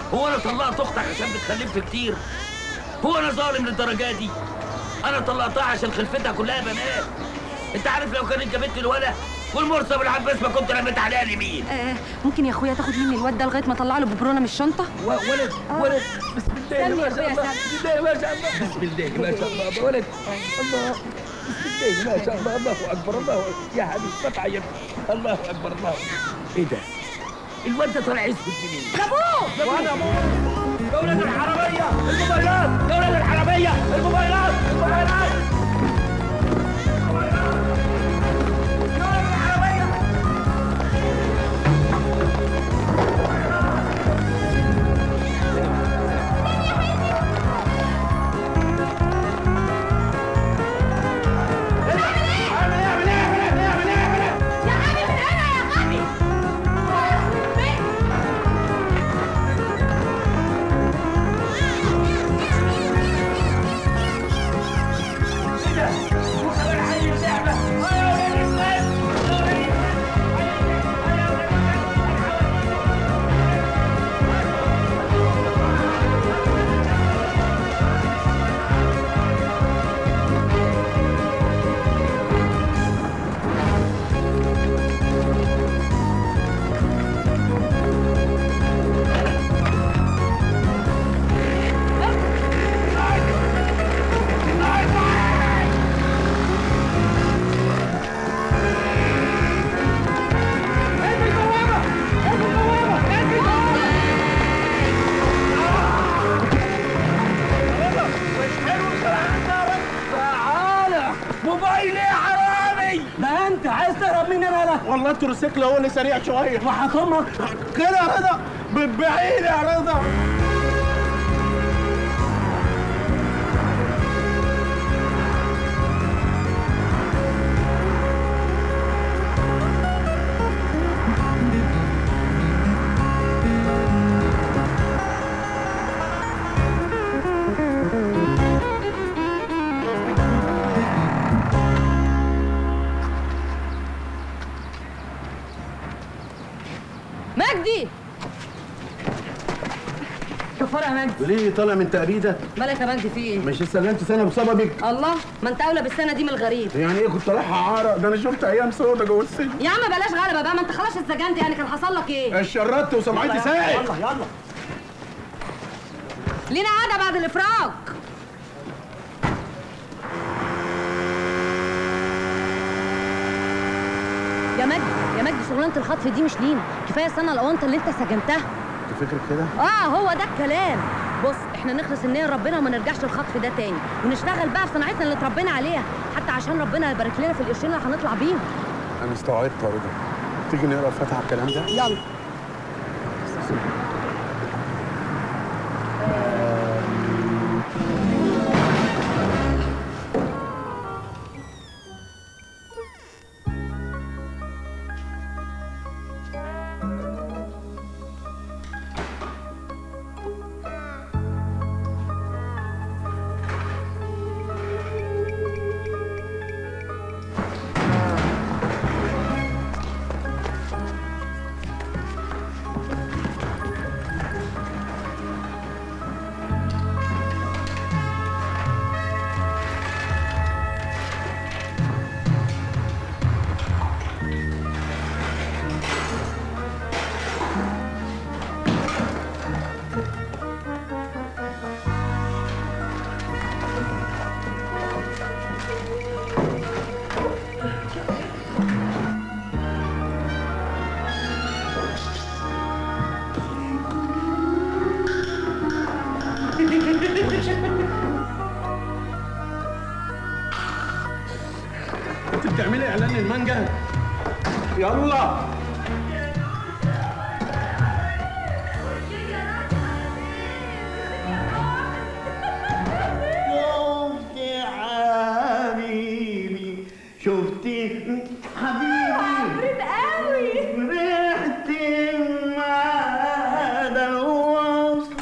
هو انا طلقت اختك عشان بتخلف كتير هو انا ظالم للدرجه دي انا طلقتها عشان خلفتها كلها بنات انت عارف لو كانت جابت لي الولد والمرسى بالعباس ما كنت رميت عليها اليمين آه ممكن يا اخويا تاخد مني الواد ده لغايه ما اطلع له ببرونه من الشنطه ولد ولد بسم الله ما شاء الله بسم الله ما شاء الله بسم الله ما شاء الله ولد الله بسم الله ما شاء الله الله اكبر الله أكبر. يا حبيبي ما تعيط الله اكبر الله ايه ده؟ الواد ده طالع يسكت منين؟ ده ابوه وانا ابوه يا ولاد الحراميه الموبايلات يا ولاد الحراميه الموبايلات الموبايلات تعالى موبايلي يا حرامي ده انت عايز تهرب مني انا لا والله التروسيكل هو اللي سريع شويه وحكمك كده يا رضا ب- بعيد يا رضا مجدي كفاره يا مجدي ليه طالع من تأبيدة؟ مالك يا مجدي في ايه مش استلمت سنة بسببك؟ الله ما انت اولى بالسنه دي من الغريب يعني ايه كنت رايحة عارة؟ ده انا شفت أيام سودة جوه السجن يا عم بلاش غلبه بقى ما انت خلاص اتسجنت يعني كان حصل لك ايه اتشردت وسمعتي ساعد يلا يلا لينا قاعده بعد الافراج يا مجدي يا مجدي شغلانه الخطف دي مش لينا كفايه السنه الاونطه اللي انت سجنتها تفكر كده؟ اه هو ده الكلام بص احنا نخلص النية لربنا وما نرجعش للخطف ده تاني ونشتغل بقى في صناعتنا اللي اتربينا عليها حتى عشان ربنا يبارك لنا في القرشين اللي هنطلع بيهم أنا استوعبت يا رضا تيجي نقرا فاتحة على الكلام ده؟ يلا أنت بتعملي إعلان للمانجا؟ يلا شفت حبيبي شفتي حبيبي قوي فرحت معاد الوصل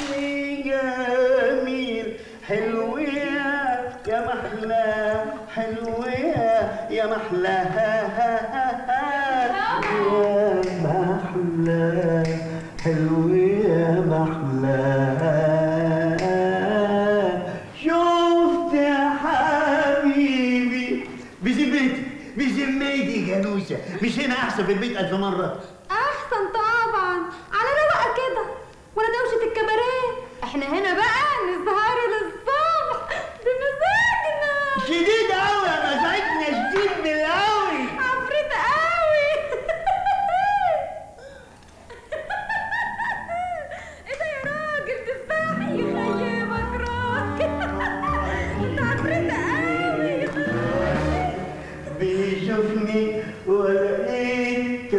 جميل حلو يا يا محلى حلو يا يا محلى يا محلى حلو يا محلى لك يا نوسه مش هنا احسن في البيت الف مره احسن طبعا على رواقه كده ولا دوشه الكباريه احنا هنا بقى نسهر للصبح بمزاجنا شديد قوي يا مزاجنا شديد بالقوي عفريت قوي ايه ده يا راجل تفاحي يخيبك راجل انت عفريت قوي بيشوفني ولقيت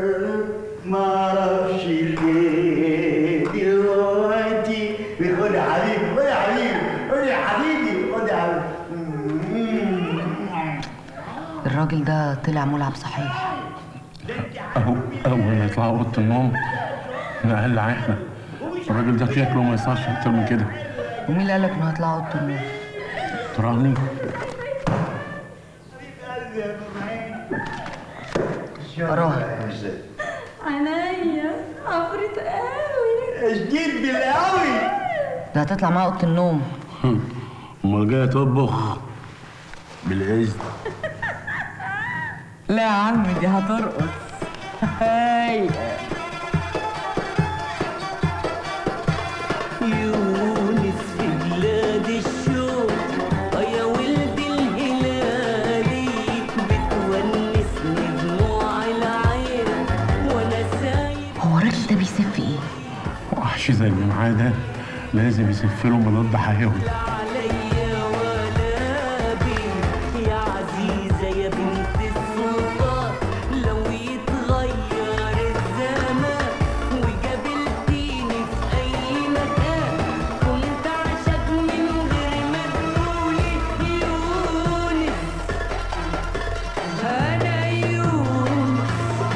معرفش ليه دلوقتي خد يا حبيبي خد يا حبيبي خد يا حبيبي خد يا حبيبي الراجل ده طلع ملعب صحيح اهو اول ما يطلعوا اوضه النوم نقل احنا الراجل ده شكله ما يصحش اكتر من كده ومين اللي قالك انه هيطلع اوضه النوم تراهني أراهن. عينيا عفريت قوي شديد بالقوي ده هتطلع معاه اوضه النوم امال جاي تطبخ بالاذن لا يا عم دي هترقص هاي يونس في بلاد الشوق يا ولد الهلالي بتونسني دموع العين وانا سايب هو الراجل ده بيسف ايه وحش زي اللي معاه ده لازم يسف له مضاد حيوي عليا ولا بي يا عزيزة يا بنت السلطان لو يتغير الزمان وقابلتيني في أي مكان كنت أعشق من غير ما تقولي يونس أنا يونس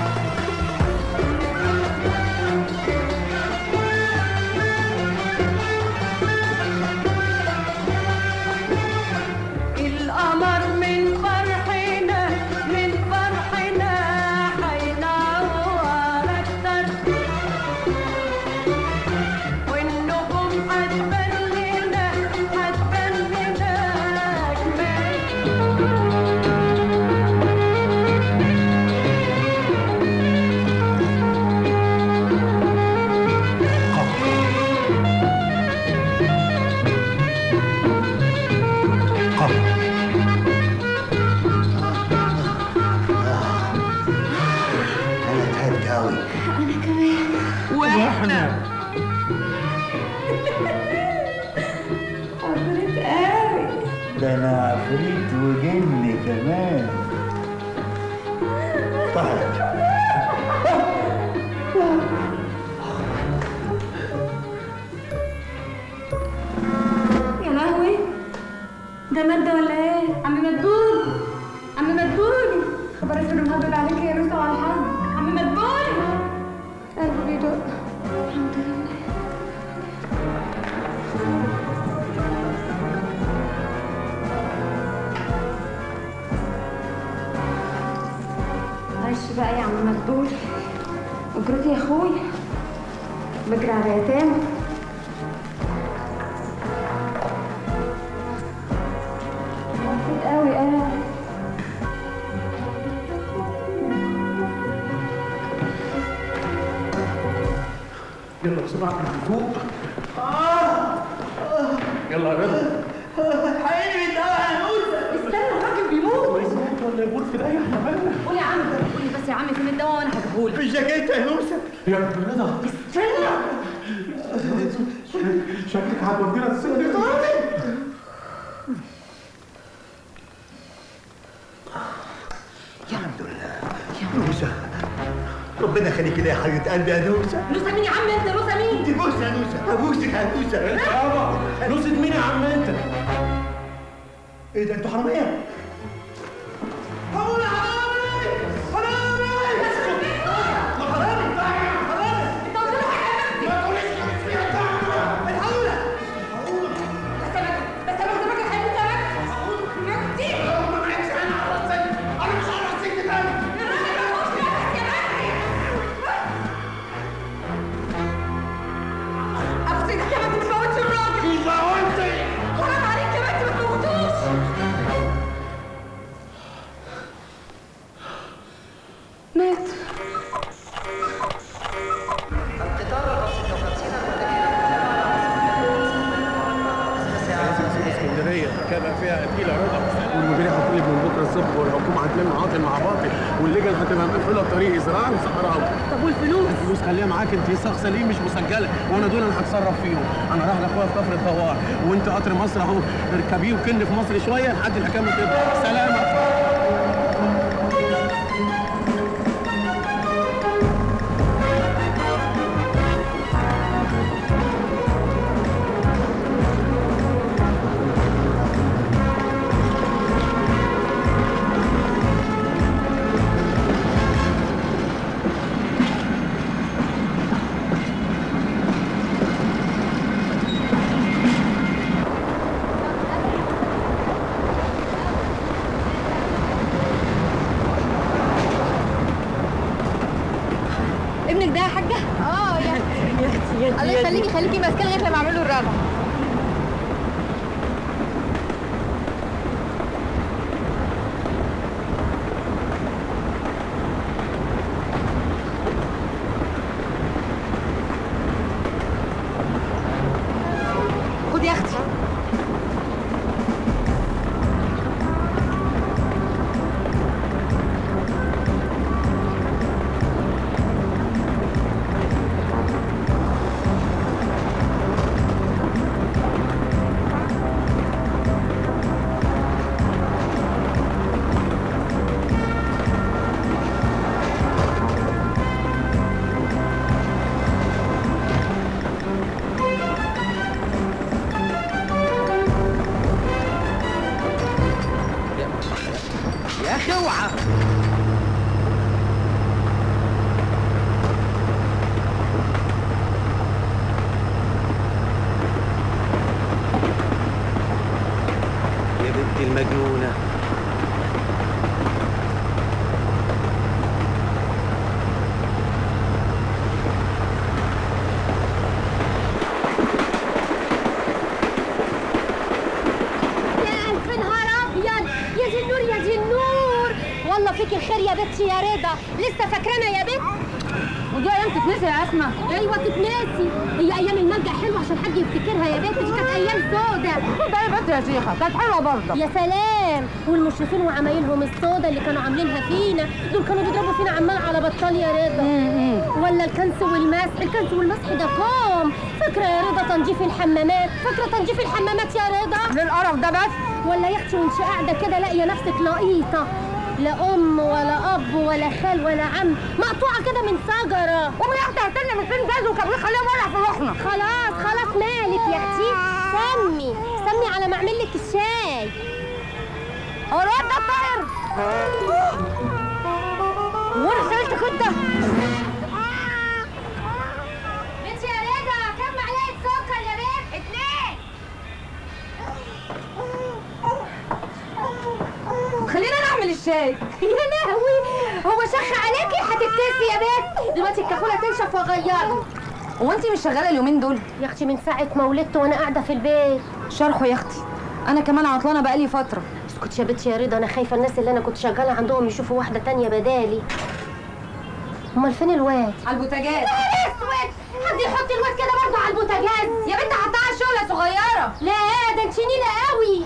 القمر من فرحنا من فرحنا حينور اكتر والنجوم هتبان لنا هتبان لنا اجمل انا تعبت قوي عفريت قوي ده انا عفريت وجن كمان طهر يا لهوي ده مادة ولا ايه؟ عم مدبولي عم مدبولي خبر اسود مهبب عليك يا روسة وعلى الحظ عم مدبولي قلبي بيدق الحمد لله معلش بقى يا عم مدبولي اجرتي يا اخويا بجري على يتامى مبسوط قوي انا يلا بسرعه فوق يلا يا رضا حقيقي بيتقوى يا نوسه استنى الراجل بيموت ولا يقول في الايه احنا مالنا قول يا عم قولي بس يا عم فين الدواء وانا هجيبهولك الجاكيت يا نوسه يا رضا شكلك هتودينا السنه دي الحمد لله نوسه ربنا يخليك لي يا حبيبه قلبي يا نوسه نوسة مين يا عم انت نوسة مين انت بوسه يا نوسه ابوسك يا نوسه بابا نوسة مين يا عم انت ايه ده انتوا حراميه حرامي حرامي حرامي بس انا الراجل هيموت يا افسدك يا ما تموتش الراجل حرام عليك يا بنت ما تموتوش العربيه كده فيها قتيله رضا والمديريه هتقلب من بكره الصبح والحكومه هتلم عاطل مع باطل واللجن هتبقى مقفله الطريق زراعي وصحراوي طب والفلوس الفلوس خليها معاك انت شخص ليه مش مسجله وانا دول انا هتصرف فيهم انا رايح لاخويا في كفر الدوار وانت قطر مصر اهو اركبيه وكن في مصر شويه لحد الحكايه ما تبدا سلامه ابنك ده يا حاجه اه يا الله يخليكي خليكي ماسكه لغايه لما اعمل له الرابع خد يا اختي يا اخي اوعى يا بنت المجنونة يا ألف نهار أبيض يا دي النور يا دي النور والله فيك الخير يا بنتي يا رضا لسه فاكرانا يا بنت ودي أيام تتنسي يا أسماء أيوة تتنسي هي أيام الملجأ حلوة عشان حد يفتكرها يا بنت دي كانت أيام سودة ده يا بنت يا شيخه كانت حلوه برضه يا سلام والمشرفين وعمايلهم السودة اللي كانوا عاملينها فينا دول كانوا بيضربوا فينا عمال على بطال يا رضا ولا الكنس والمسح الكنس والمسح ده كوم فاكرة يا رضا تنظيف الحمامات فاكرة تنظيف الحمامات يا رضا للقرف ده بس ولا يا اختي وانت قاعده كده لاقيه نفسك لقيطه لا ام ولا اب ولا خال ولا عم مقطوعه كده من شجره قومي يا اختي هاتلنا من فين جاز وكبريت خليها مولع في روحنا خلاص خلاص مالك يا اختي سمي سمي على ما اعمل لك الشاي هو الواد ده طاير وانا سالتك انت بنتي يا رضا كم معلقه سكر يا بنت اتنين خلينا نعمل الشاي يا لهوي هو شخ عليكي هتبتسي يا بنت دلوقتي الكافوله تنشف واغيرها هو انت مش شغاله اليومين دول يا اختي من ساعه ما ولدت وانا قاعده في البيت شرحه يا اختي انا كمان عطلانه بقالي فتره اسكت يا بنتي يا رضا انا خايفه الناس اللي انا كنت شغاله عندهم يشوفوا واحده تانية بدالي امال فين الواد على البوتاجاز اسود حد يحط الواد كده برضه على البوتاجاز يا بنت حطها على الشغله صغيره لا ده انت نيله قوي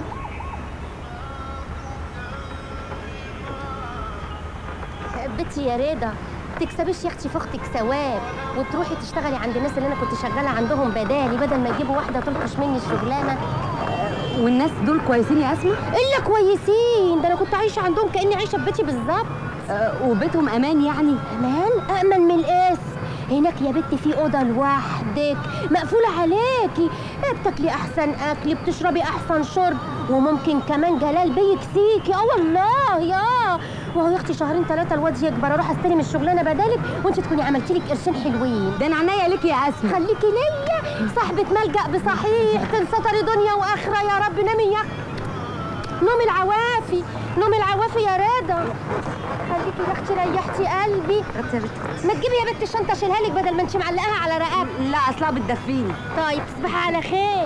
بنتي يا رضا تكسبيش يا اختي في اختك ثواب وتروحي تشتغلي عند الناس اللي انا كنت شغاله عندهم بدالي بدل ما يجيبوا واحده تلطش مني الشغلانه والناس دول كويسين يا اسماء الا كويسين ده انا كنت عايشه عندهم كاني عايشه في بيتي بالظبط أه وبيتهم امان يعني امان امن من القاس هناك يا بنتي في اوضه لوحدك مقفوله عليكي بتاكلي احسن اكل بتشربي احسن شرب وممكن كمان جلال بي يكسيكي اه والله يا وهو يا اختي شهرين ثلاثه الواد يكبر اروح استلم الشغلانه بدالك وانت تكوني عملتي لك قرشين حلوين ده انا عينيا ليك يا اسماء خليكي ليا صاحبة ملجأ بصحيح تنسطري دنيا واخره يا رب نامي يا نوم العوافي نوم العوافي يا رضا خليكي يا اختي ريحتي قلبي ما تجيبي يا بنت الشنطه اشيلها لك بدل ما انت معلقاها على رقبتي لا اصلها بتدفيني طيب تصبحي على خير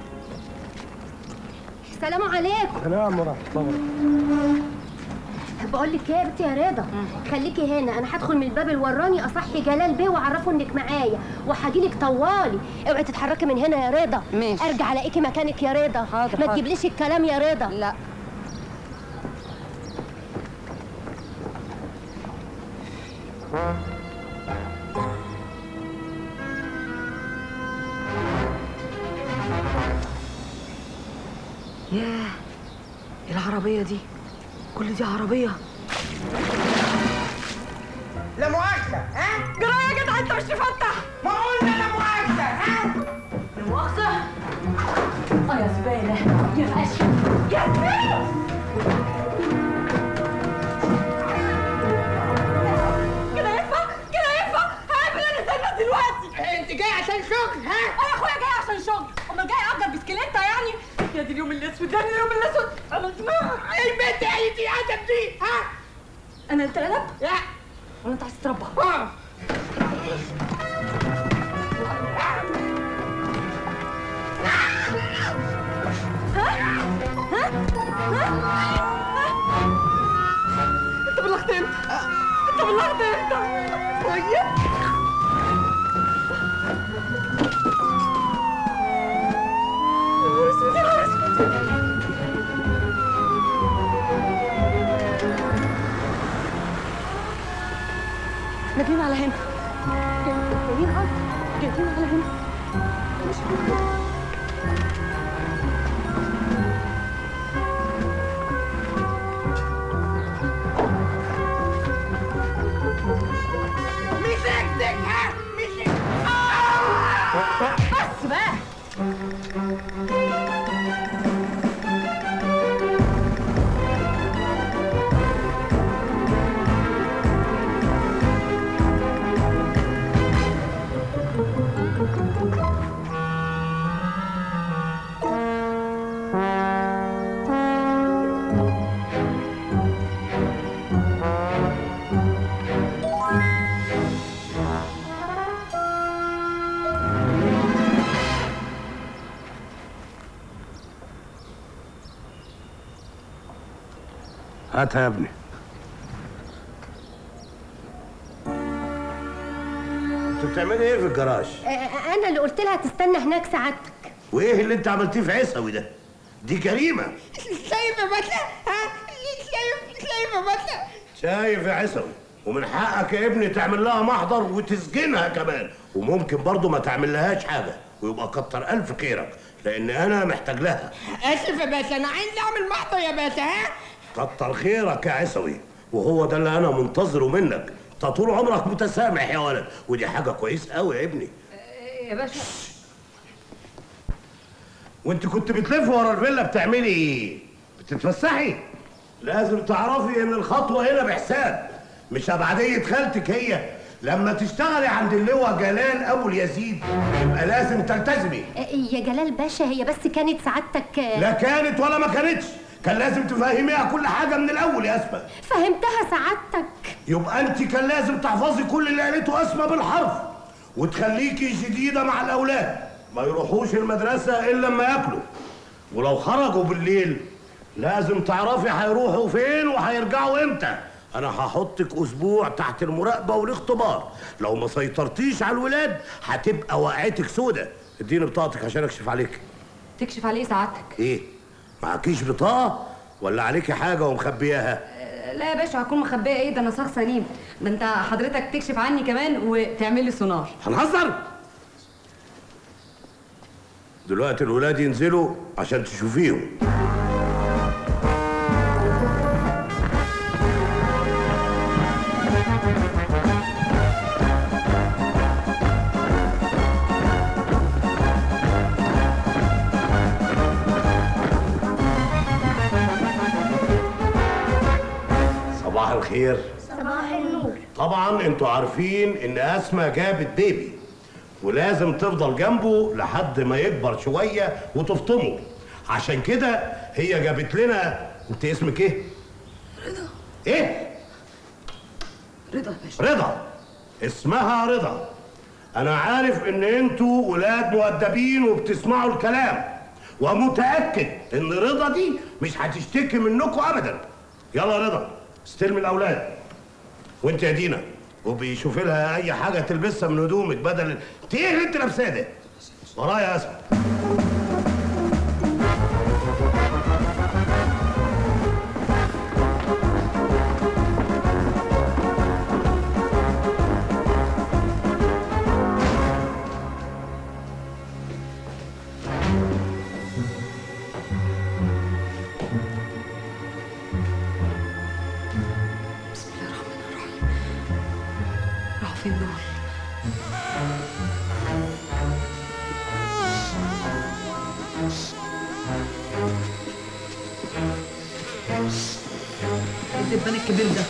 السلام عليكم سلام ورحمه الله بقول لك ايه يا بنتي يا رضا خليكي هنا انا هدخل من الباب اللي وراني اصحي جلال بيه واعرفه انك معايا وهجيلك طوالي اوعي تتحركي من هنا يا رضا ماشي. ارجع الاقيكي مكانك يا رضا حاضر، ما حاضر. تجيبليش الكلام يا رضا لا ياه إيه العربية دي كل دي عربية لا مؤاخذة ها؟ جرى يا جدع انت مش تفتح ما قلنا لا مؤاخذة ها؟ لا مؤاخذة اه يا زبالة يا فاشل يا زبالة كده ينفع كده ينفع هقابل انا استنى دلوقتي انت جاي عشان شغل ها؟ انا يا اخويا جاي عشان شغل امال جاي اجر بسكليته يعني يا دي اليوم الاسود يا دي اليوم الاسود انا دماغي ايه البنت هي دي ادب دي ها؟ انا اللي اتقلبت لا ولا انت عايز تتربى اه انت بلغت امتى انت بلغت امتى طيب يا نهار اسود يا نهار اسود نازلين على هنا جايين على جايين على هنا مسكتك ها؟ مسكتك بس بقى هاتها يا ابني انت بتعملي ايه في الجراج؟ آه، انا اللي قلت لها تستنى هناك سعادتك وايه اللي انت عملتيه في عيسوي ده؟ دي جريمه شايف يا بدلة ها؟ شايف شايف يا بدلة شايف يا عيسوي ومن حقك يا ابني تعمل لها محضر وتسجنها كمان وممكن برضه ما تعمل لهاش حاجه ويبقى كتر الف خيرك لان انا محتاج لها اسف يا باشا انا عايز اعمل محضر يا باشا ها؟ كتر خيرك يا عيسوي وهو ده اللي انا منتظره منك انت طول عمرك متسامح يا ولد ودي حاجه كويس قوي يا ابني يا باشا وانت كنت بتلف ورا الفيلا بتعملي ايه بتتفسحي لازم تعرفي ان الخطوه هنا بحساب مش ابعديه خالتك هي لما تشتغلي عند اللواء جلال ابو اليزيد يبقى لازم تلتزمي آه، يا جلال باشا هي بس كانت سعادتك آه، لا كانت ولا ما كانتش كان لازم تفهميها كل حاجه من الاول يا اسماء فهمتها سعادتك يبقى انت كان لازم تحفظي كل اللي قالته اسماء بالحرف وتخليكي شديده مع الاولاد ما يروحوش المدرسه الا لما ياكلوا ولو خرجوا بالليل لازم تعرفي هيروحوا فين وهيرجعوا امتى انا هحطك اسبوع تحت المراقبه والاختبار لو ما سيطرتيش على الولاد هتبقى وقعتك سودة اديني بطاقتك عشان اكشف عليك تكشف عليه سعادتك ايه معكيش بطاقه ولا عليكي حاجه ومخبياها لا يا باشا هكون مخبيه ايه ده انا شخص سليم ده انت حضرتك تكشف عني كمان وتعمل لي سونار هنهزر دلوقتي الولاد ينزلوا عشان تشوفيهم صباح الخير صباح النور طبعا انتوا عارفين ان اسماء جابت بيبي ولازم تفضل جنبه لحد ما يكبر شويه وتفطمه عشان كده هي جابت لنا انت اسمك ايه رضا ايه رضا يا باشا رضا اسمها رضا انا عارف ان انتوا ولاد مؤدبين وبتسمعوا الكلام ومتاكد ان رضا دي مش هتشتكي منكم ابدا يلا يا رضا استلمي الاولاد وانت يا دينا وبيشوف لها اي حاجه تلبسها من هدومك بدل انت ايه اللي انت لابساه ده ورايا يا اسماء بسم الله الرحمن الرحيم راحوا فين دول؟ الدبان الكبير ده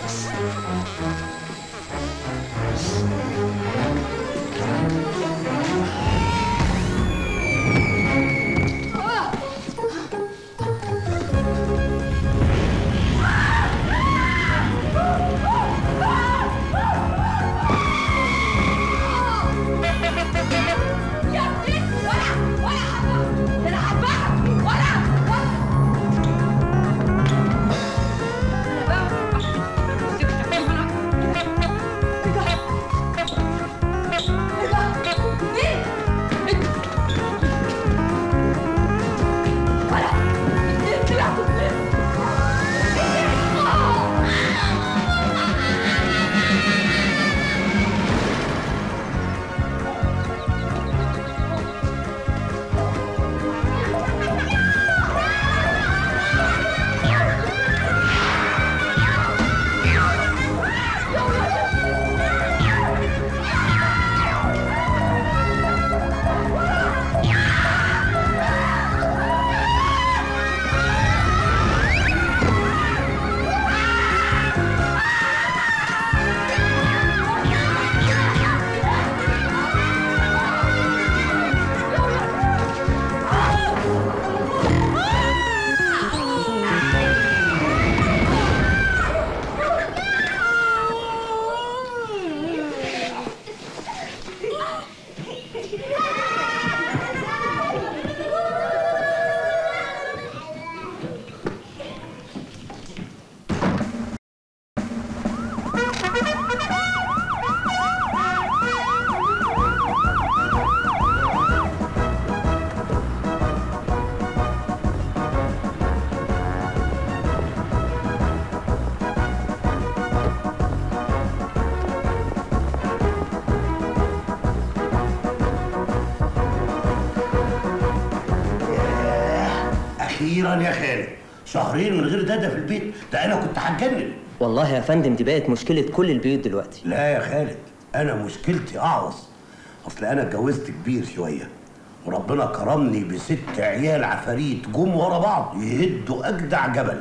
اخيرا يا خالد شهرين من غير دادا في البيت ده انا كنت هتجنن والله يا فندم دي بقت مشكلة كل البيوت دلوقتي لا يا خالد انا مشكلتي اعوص اصل انا اتجوزت كبير شويه وربنا كرمني بست عيال عفاريت جم ورا بعض يهدوا اجدع جبل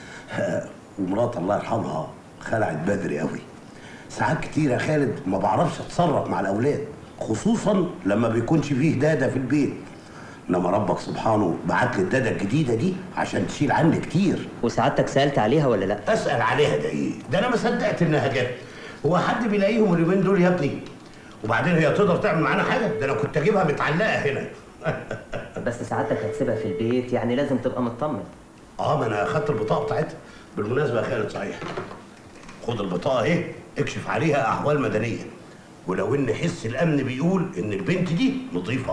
ومرات الله يرحمها خلعت بدري قوي ساعات كتير يا خالد ما بعرفش اتصرف مع الاولاد خصوصا لما بيكونش فيه دادا في البيت انما ربك سبحانه بعت لي الدادا الجديده دي عشان تشيل عني كتير وسعادتك سألت عليها ولا لا؟ اسال عليها ده ايه ده انا ما صدقت انها جت هو حد بيلاقيهم اليومين دول يا ابني وبعدين هي تقدر تعمل معانا حاجه ده انا كنت اجيبها متعلقه هنا بس سعادتك هتسيبها في البيت يعني لازم تبقى مطمن اه ما انا اخدت البطاقه بتاعتها بالمناسبه يا خالد صحيح خد البطاقه اهي اكشف عليها احوال مدنيه ولو ان حس الامن بيقول ان البنت دي نظيفه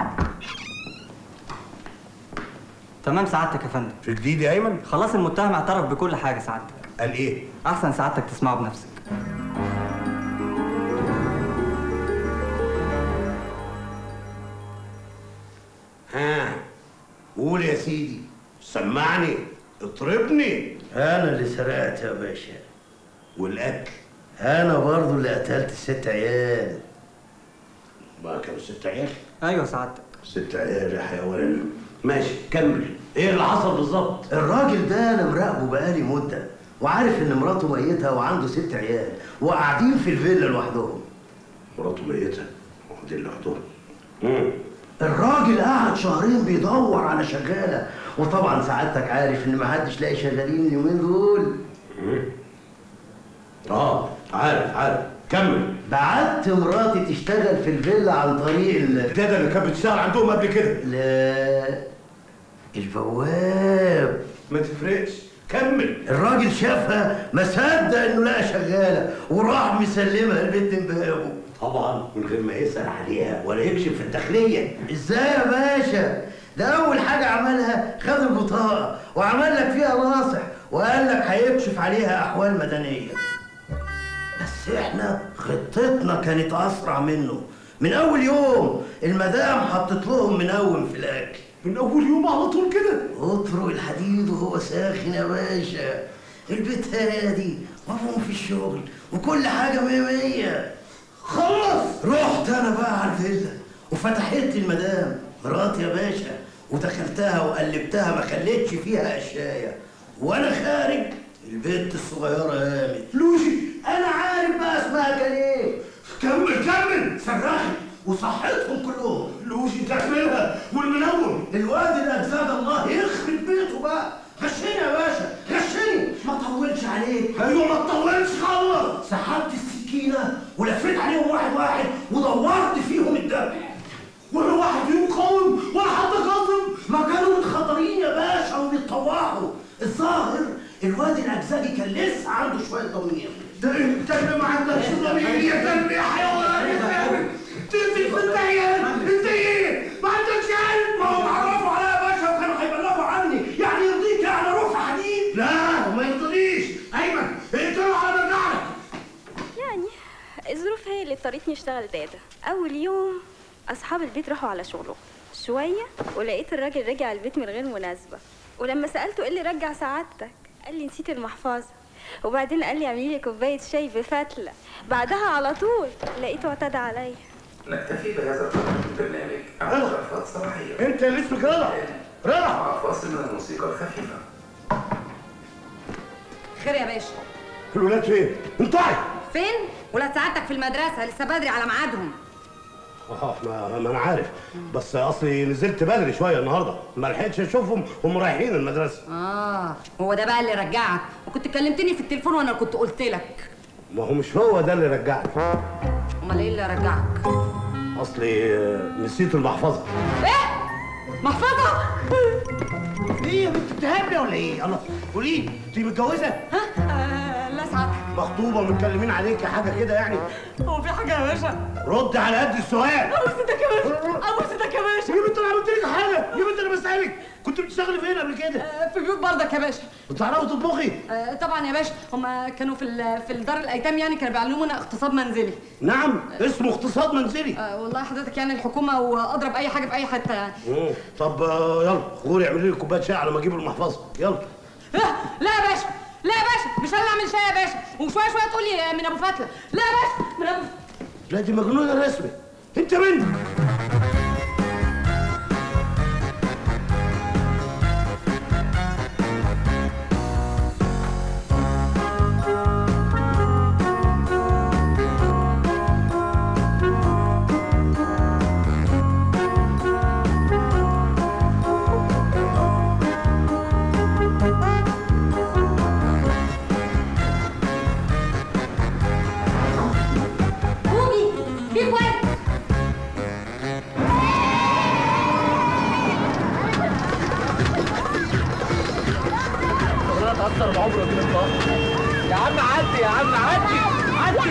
تمام سعادتك يا فندم في جديد يا ايمن خلاص المتهم اعترف بكل حاجه سعادتك قال ايه احسن سعادتك تسمعه بنفسك ها قول يا سيدي سمعني اطربني انا اللي سرقت يا باشا والقتل انا برضو اللي قتلت الست عيال ما كانوا ست عيال ايوه سعادتك ست عيال يا حيوان ماشي كمل ايه اللي حصل بالظبط الراجل ده انا مراقبه بقالي مده وعارف ان مراته ميته وعنده ست عيال وقاعدين في الفيلا لوحدهم مراته ميته وقاعدين لوحدهم الراجل قعد شهرين بيدور على شغاله وطبعا سعادتك عارف ان ما حدش لاقي شغالين اليومين دول اه عارف عارف كمل بعت مراتي تشتغل في الفيلا عن طريق ال الدادا اللي كانت بتشتغل عندهم قبل كده لا البواب ما تفرقش كمل الراجل شافها ما صدق انه لقى شغاله وراح مسلمها البنت بابه طبعا من غير ما يسال عليها ولا يكشف في الداخليه ازاي يا باشا ده اول حاجه عملها خد البطاقه وعمل لك فيها ناصح وقال لك هيكشف عليها احوال مدنيه بس احنا خطتنا كانت اسرع منه من اول يوم المدام حطت لهم منوم في الاكل من اول يوم على طول كده اطرق الحديد وهو ساخن يا باشا البيت هادي وابوهم في الشغل وكل حاجه مية مية خلص رحت انا بقى على الفيلا وفتحت المدام مراتي يا باشا ودخلتها وقلبتها ما خليتش فيها قشايه وانا خارج البنت الصغيره قامت لوشي انا عارف بقى اسمها كان ايه كمل كمل صرخت وصحتهم كلهم لوشي تكملها والمنور الواد الاجزاد الله يخرب بيته بقى غشني يا باشا غشني ما طولش عليك ايوه ما تطولش خلص سحبت السكينه ولفيت عليهم واحد واحد ودورت فيهم الذبح ولا واحد فيهم قاوم ولا حد قاوم ما كانوا متخطرين يا باشا وبيتطوعوا الظاهر الواد الاجزادي كان لسه عنده شويه ضمير ده انت اللي ما عندكش ضمير يا كلب يا حيوان يا كلب تنزل في الدعيان انت ايه ما عندكش علم ما هو اتعرفوا عليا يا باشا وكانوا هيبلغوا عني يعني يرضيك يعني اروح في حديد لا ما يرضينيش ايمن اقتلوا على مرجعك يعني الظروف هي اللي اضطرتني اشتغل دادا اول يوم اصحاب البيت راحوا على شغله شويه ولقيت الراجل رجع البيت من غير مناسبه ولما سالته ايه اللي رجع سعادتك قال لي نسيت المحفظه وبعدين قال لي اعملي لي كوبايه شاي بفتله بعدها على طول لقيته اعتدى عليا نكتفي بهذا القدر من البرنامج عن وقفات صباحية انت اللي اسمك رضا رضا مع فاصل من الموسيقى الخفيفة خير يا باشا الولاد فين؟ انطعي فين؟ ولاد سعادتك في المدرسة لسه بدري على ميعادهم اه ما, ما انا عارف بس اصلي نزلت بدري شويه النهارده ما لحقتش اشوفهم هم رايحين المدرسه اه هو ده بقى اللي رجعك وكنت كلمتني في التليفون وانا كنت قلت لك ما هو مش هو ده اللي رجعني امال ايه اللي رجعك اصلي آه، نسيت المحفظه ايه محفظة ايه يا بنت بتهبلي ولا ايه؟ الله قولي لي انت متجوزه؟ آه لا سعادتك مخطوبه متكلمين عليكي حاجه كده يعني هو في حاجة يا باشا رد على قد السؤال ابوس ايدك يا باشا ابوس ايدك يا باشا يا بنت انا عملت لك حاجه يا بنت انا بسالك كنت بتشتغلي فين قبل كده؟ آه، في بيوت بردك يا باشا بتعرفي تطبخي؟ آه، طبعا يا باشا هم كانوا في ال- في الدار الايتام يعني كانوا بيعلمونا اغتصاب منزلي نعم اسمه اقتصاد منزلي آه، والله حضرتك يعني الحكومه واضرب اي حاجه في اي حته يعني مم. طب آه، يلا غوري اعملي لي كوبايه شاي على ما اجيب المحفظه يلا لا لا يا باشا لا يا باشا مش انا اللي اعمل شاي يا باشا وشويه شويه تقول لي من ابو فتله لا يا باشا من ابو لا دي مجنونه رسمي انت منك بوجي في كويس انا اتاثر بعمرك انت يا عم عدي يا عم عدي عدي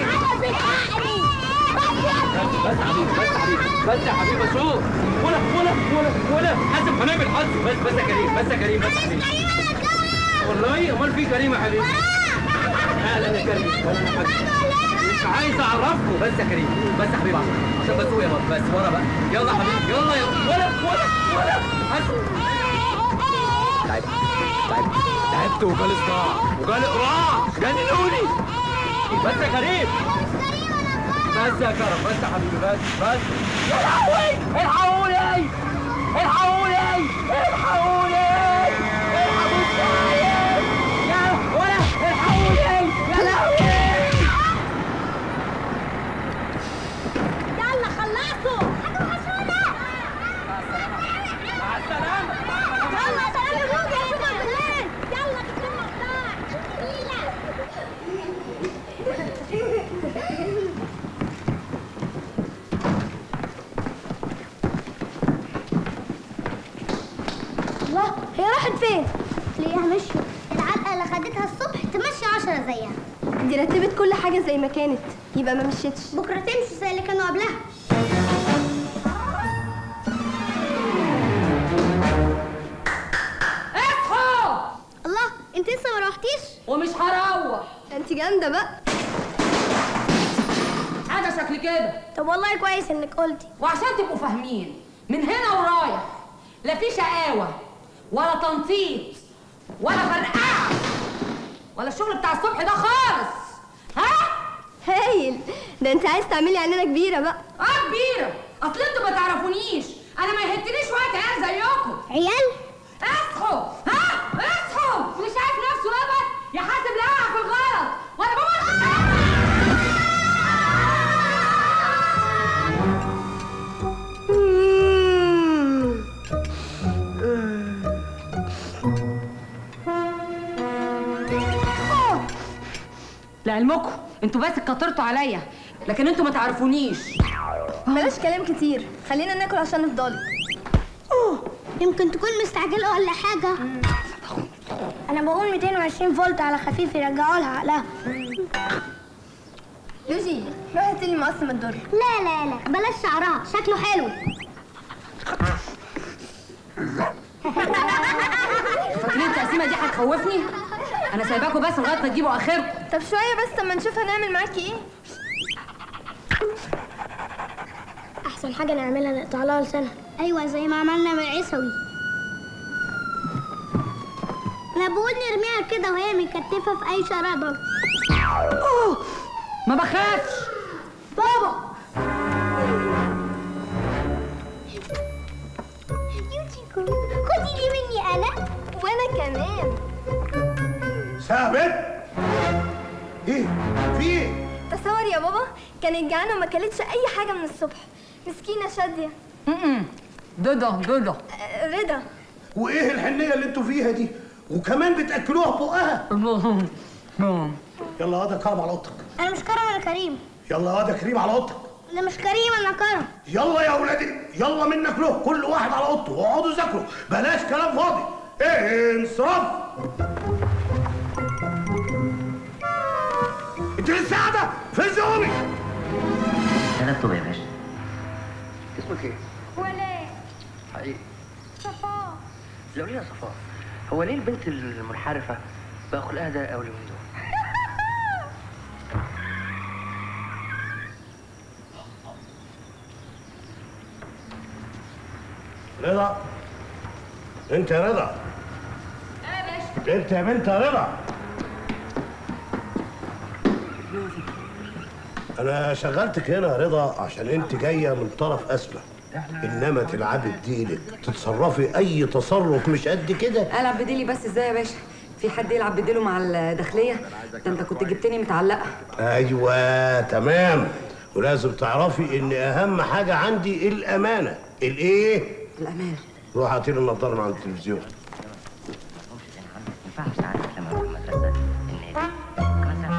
بس يا حبيبي بس يا حبيبي بس يا حبيبي اشوف ولا ولا ولا ولا حازم هنعمل حظ بس بس يا كريم بس يا كريم بس يا حبيبي والله امال في كريم يا حبيبي اهلا يا كريم أهلاً يا حبيبي. مش عايز اعرفه بس يا كريم بس يا حبيبي عشان بسوق يا بابا بس ورا بقى يلا يا حبيبي يلا يلا ولا ولا ولا حاسب تعبت تعبت تعبت وجالي صداع وجالي قراع جننوني بس يا كريم بس يا كرم بس يا حبيبي بس بس يا لهوي الحقوني الحقوني الحقوني الحقوا الشايب يا ولا الحقوني يا لهوي يلا خلصوا هتوحشونا مع السلامة يلا سلام يا بوجي اشوفك بالليل يلا كتير مقطع الله هي راحت فين؟ ليه مشوا العلقه همشي عشرة زيها دي رتبت كل حاجه زي ما كانت يبقى ما مشيتش بكرة تمشي زي اللي كانوا قبلها اصحوا الله انت لسه ما روحتيش ومش هروح انت جامده بقى حاجه شكل كده طب والله كويس انك قلتي وعشان تبقوا فاهمين من هنا ورايح لا في شقاوه ولا تنطيط ولا فرقعه ولا الشغل بتاع الصبح ده خالص ها هايل ده انت عايز تعملي عينينا كبيره بقى اه كبيره اصل انتوا ما تعرفونيش انا ما يهتنيش وقت عيال زيكم عيال اصحوا ها اصحوا اللي شايف نفسه ابد يحاسب لا يقع في الغلط وانا بموت لعلمكم انتوا بس كترتوا عليا لكن انتوا ما تعرفونيش بلاش كلام كتير خلينا ناكل عشان نفضلي يمكن تكون مستعجلة ولا حاجة أنا بقول 220 فولت على خفيف يرجعوا لها عقلها لوجي روحي هاتي لي مقص من الدر لا لا لا بلاش شعرها شكله حلو فاكرين التقسيمه دي هتخوفني انا سايباكم بس لغايه ما تجيبوا اخركم طب شويه بس اما نشوف هنعمل معاكي ايه أحسن حاجة نعملها نقطع لها لسانها أيوة زي ما عملنا مع عيسوي أنا بقول نرميها كده وهي متكتفة في أي شارع ضرب ما بخافش بابا يوتيكو خدي دي مني أنا وانا كمان ثابت ايه في ايه تصور يا بابا كانت جعانه وما كلتش اي حاجه من الصبح مسكينه شاديه دودو دودو آه، رضا وايه الحنيه اللي انتوا فيها دي وكمان بتاكلوها بقها يلا هذا كرم على اوضتك أنا مش كرم أنا كريم يلا هذا كريم على اوضتك أنا مش كريم أنا كرم يلا يا اولادي يلا منك له كل واحد على اوضته واقعدوا ذاكروا بلاش كلام فاضي ايه انصراف انت لسه قاعده في زومي ثلاث طوب يا باشا اسمك ايه؟ ولا حقيقي صفاء لو ليه يا صفاء هو ليه البنت المنحرفة بقى خلقها ده أول يومين دول؟ رضا انت يا رضا انت يا بنت يا رضا انا شغلتك هنا يا رضا عشان انت جايه من طرف اسفل انما تلعبي بديلك تتصرفي اي تصرف مش قد كده العب بديلي بس ازاي يا باشا في حد يلعب بديله مع الداخليه ده انت كنت جبتني متعلقه ايوه تمام ولازم تعرفي ان اهم حاجه عندي الامانه الايه الامانه روح هاتي لي النضاره من عند التلفزيون ما ينفعش ساعتك لما اروح المدرسه النادي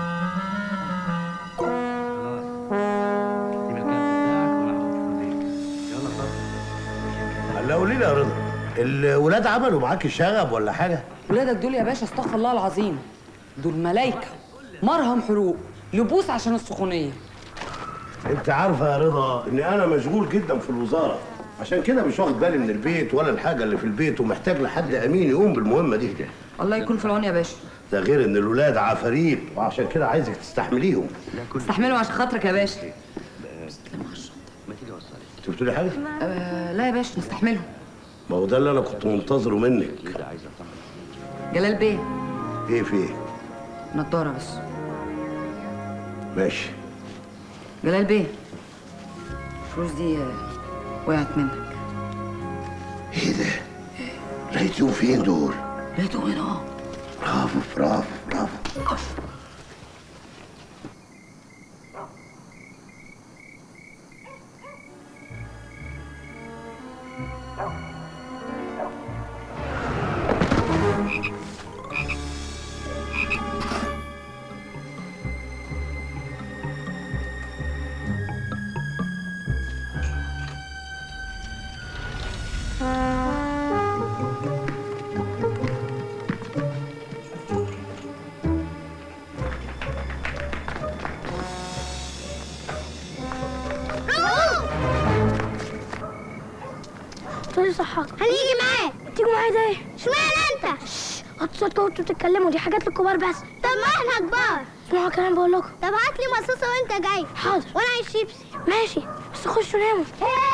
هلا قولي لي يا رضا الولاد عملوا معاك الشغب ولا حاجه ولادك دول يا باشا استغفر الله العظيم دول ملايكه مرهم حروق يبوس عشان السخونيه انت عارفه يا رضا ان انا مشغول جدا في الوزاره عشان كده مش واخد بالي من البيت ولا الحاجه اللي في البيت ومحتاج لحد امين يقوم بالمهمه دي الله يكون في العون يا باشا ده غير ان الولاد عفاريت وعشان كده عايزك تستحمليهم استحملوا عشان خاطرك يا باشا انت بتقولي حاجه أه لا يا باشا نستحملهم ما هو ده اللي انا كنت منتظره منك جلال بيه ايه في ايه نضاره بس ماشي جلال بيه الفلوس دي آه، وقعت منك ايه ده لقيتهم فين دول لقيتهم هنا اه برافو برافو برافو لي صحاك هنيجي معاك تيجوا معايا ده ايه اشمعنى انت هتصوتوا وانتوا بتتكلموا دي حاجات للكبار بس طب ما احنا كبار اسمعوا كلام بقول لكم طب هات لي مصاصه وانت جاي حاضر وانا عايز شيبسي ماشي بس خشوا ناموا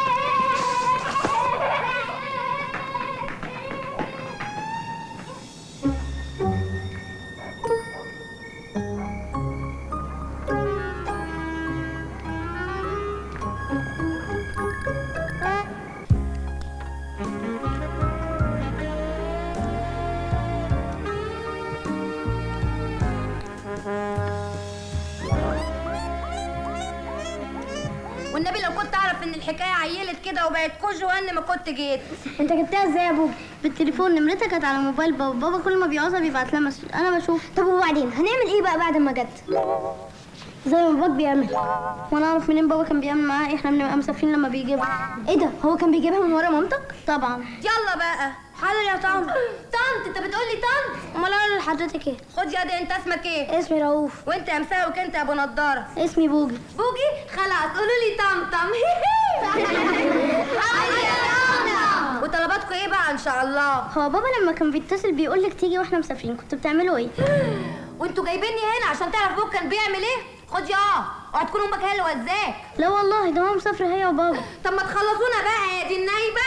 والنبي لو كنت اعرف ان الحكايه عيلت كده وبقت كوج وان ما كنت جيت انت جبتها ازاي يا بوب بالتليفون نمرتها كانت على موبايل بابا بابا كل ما بيعوزها بيبعت لها مسج انا بشوف طب وبعدين هنعمل ايه بقى بعد ما جت زي ما باباك بيعمل وانا اعرف منين بابا كان بيعمل معاها احنا بنبقى مسافرين لما بيجيبها ايه ده هو كان بيجيبها من ورا مامتك طبعا يلا بقى حاضر يا طنط طنط انت بتقولي طنط امال انا لحضرتك ايه خد يا دي انت اسمك ايه اسمي رؤوف وانت يا مساوك انت يا ابو نضاره اسمي بوجي بوجي خلاص قولوا لي طمطم وطلباتكم ايه بقى ان شاء الله هو بابا لما كان بيتصل بيقول لك تيجي واحنا مسافرين كنتوا بتعملوا ايه وانتوا جايبيني هنا عشان تعرف بوك كان بيعمل ايه خد يا اوعى تكون امك هي اللي وزاك لا والله ده ماما مسافره هي وبابا طب ما تخلصونا بقى يا دي النايبه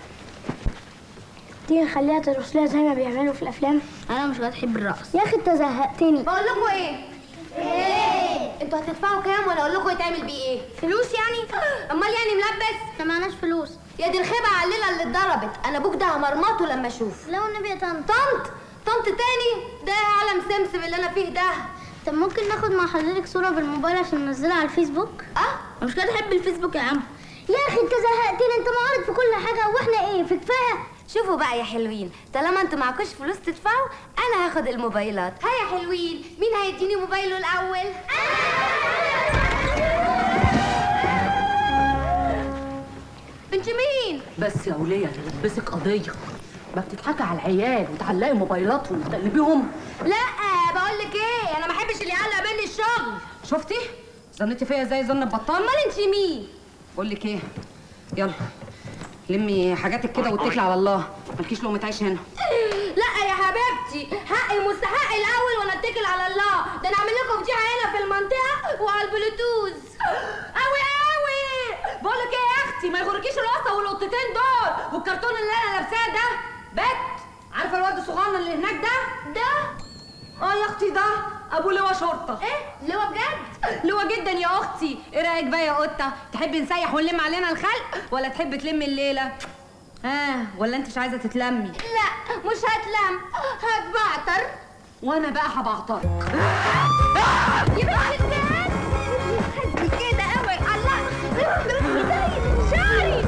تيجي نخليها ترقص لها زي ما بيعملوا في الافلام انا مش بتحب الرقص يا اخي انت زهقتني بقول لكم ايه ايه انتوا هتدفعوا كام وانا اقول لكم يتعمل بيه ايه فلوس يعني امال يعني ملبس احنا معناش فلوس يا دي الخيبه على الليله اللي اتضربت انا ابوك ده همرمطه لما اشوف لا والنبي يا طنط طنط طنط تاني ده عالم سمسم اللي انا فيه ده طب ممكن ناخد مع حضرتك صوره بالموبايل عشان ننزلها على الفيسبوك اه مش كده تحب الفيسبوك يا عم يا اخي انت زهقتني انت معارض في كل حاجه واحنا ايه في كفايه شوفوا بقى يا حلوين طالما انتوا معكوش فلوس تدفعوا انا هاخد الموبايلات ها يا حلوين مين هيديني موبايله الاول انت مين بس يا وليه انا لبسك قضيه ما بتضحكي على العيال وتعلقي موبايلاتهم وتقلبيهم لا بقول لك ايه انا ما احبش اللي يعلق مني الشغل شفتي ظنيتي فيا زي ظن البطال امال انت مين بقول لك ايه يلا لمي حاجاتك كده واتكلي على الله مالكيش لقمه عيش هنا لا يا حبيبتي حقي مستحق الاول وانا اتكل على الله ده انا اعمل لكم فضيحه هنا في المنطقه وعلى البلوتوز قوي قوي بقول لك ايه يا اختي ما يغركيش القصه والقطتين دول والكرتون اللي انا لابساه ده بت عارفه الواد الصغنن اللي هناك ده ده اه يا اختي ده ابو لواء شرطه ايه لواء بجد لواء جدا يا اختي ايه رايك بقى يا قطه تحبي نسيح ونلم علينا الخلق ولا تحبي تلمي الليله ها ولا انت مش عايزه تتلمي لا مش هتلم هتبعتر وانا بقى هبعترك يبقى الجهاز كده قوي الله شعري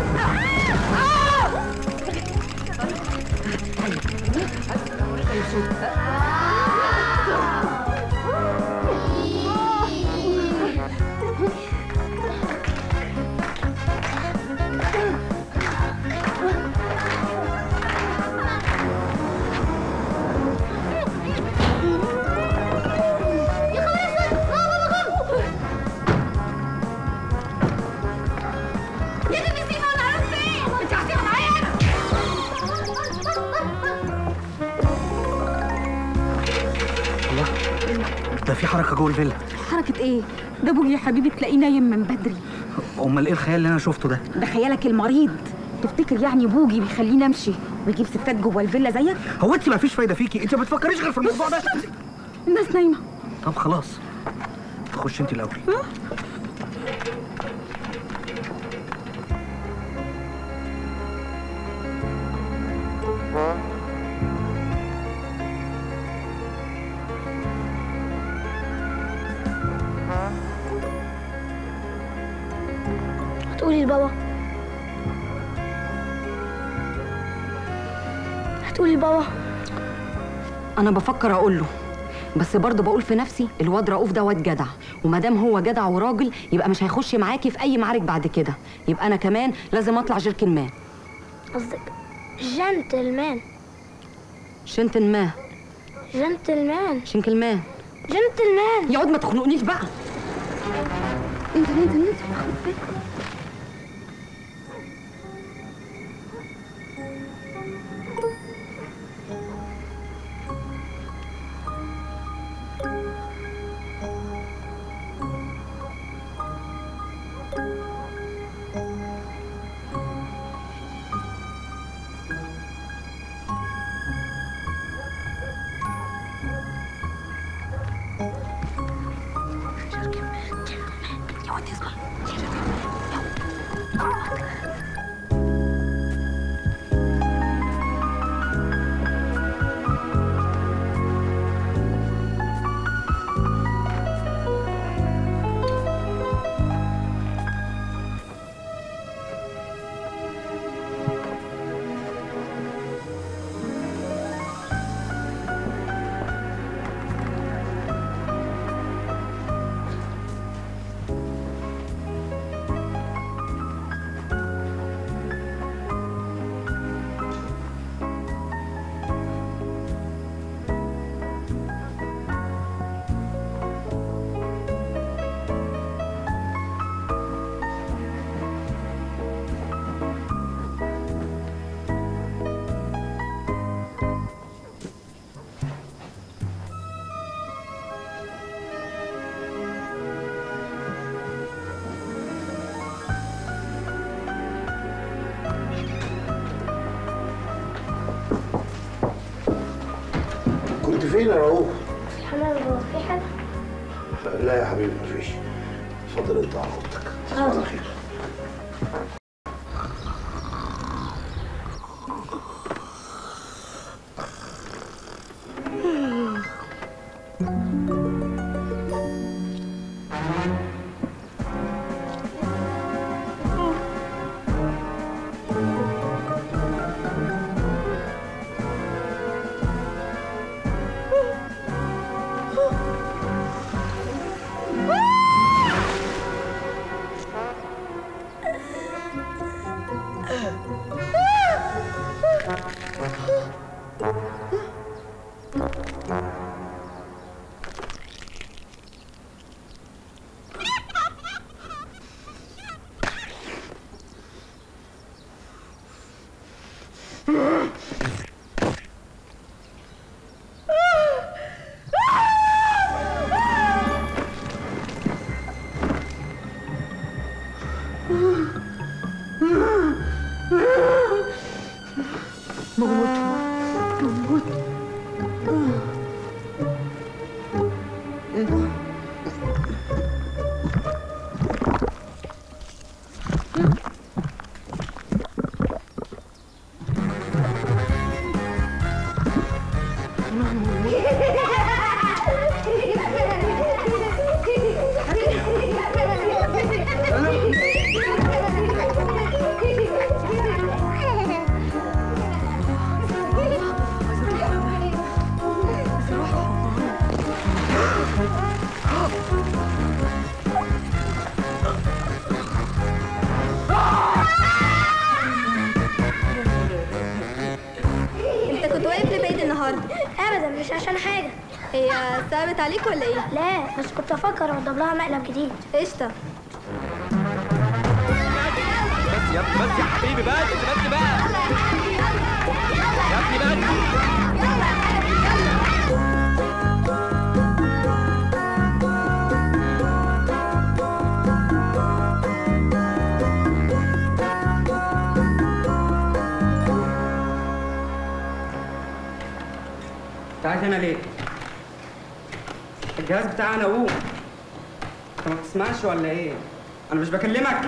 يا دي نسيمة انا عرفت ايه انت هتيجي معايا انا الله ده في حركه جوه الفيلا حركة ايه؟ ده بوجي يا حبيبي تلاقيه نايم من بدري امال ايه الخيال اللي انا شفته ده ده خيالك المريض تفتكر يعني بوجي بيخليني امشي ويجيب ستات جوه الفيلا زيك؟ هو انت ما فيش فايده فيكي انت ما بتفكريش غير في الموضوع ده الناس نايمة طب خلاص تخش انت الاول هتقولي لبابا هتقولي لبابا انا بفكر اقول له بس برضه بقول في نفسي الواد رؤوف ده واد جدع وما دام هو جدع وراجل يبقى مش هيخش معاكي في اي معارك بعد كده يبقى انا كمان لازم اطلع جيركن مان قصدك جنتلمان شنتن ما جنتلمان شنكل جنتلمان يقعد ما تخنقنيش بقى انت انت انت كنت فين يا رؤوف؟ في الحمام جوه في حاجة؟ لا يا حبيبي مفيش اتفضل انت على اوضتك تصبح على خير موت موت انت كنت واقف ليه بعيد النهارده؟ ابدا مش عشان حاجه هي صعبت عليك ولا ايه؟ لا بس كنت افكر اوضب لها مقلب جديد قشطه بس يا بس يا حبيبي بس بس بقى يا ابني بس انت عايز هنا ليه؟ الجهاز بتاعنا قوم انت ما بتسمعش ولا ايه؟ انا مش بكلمك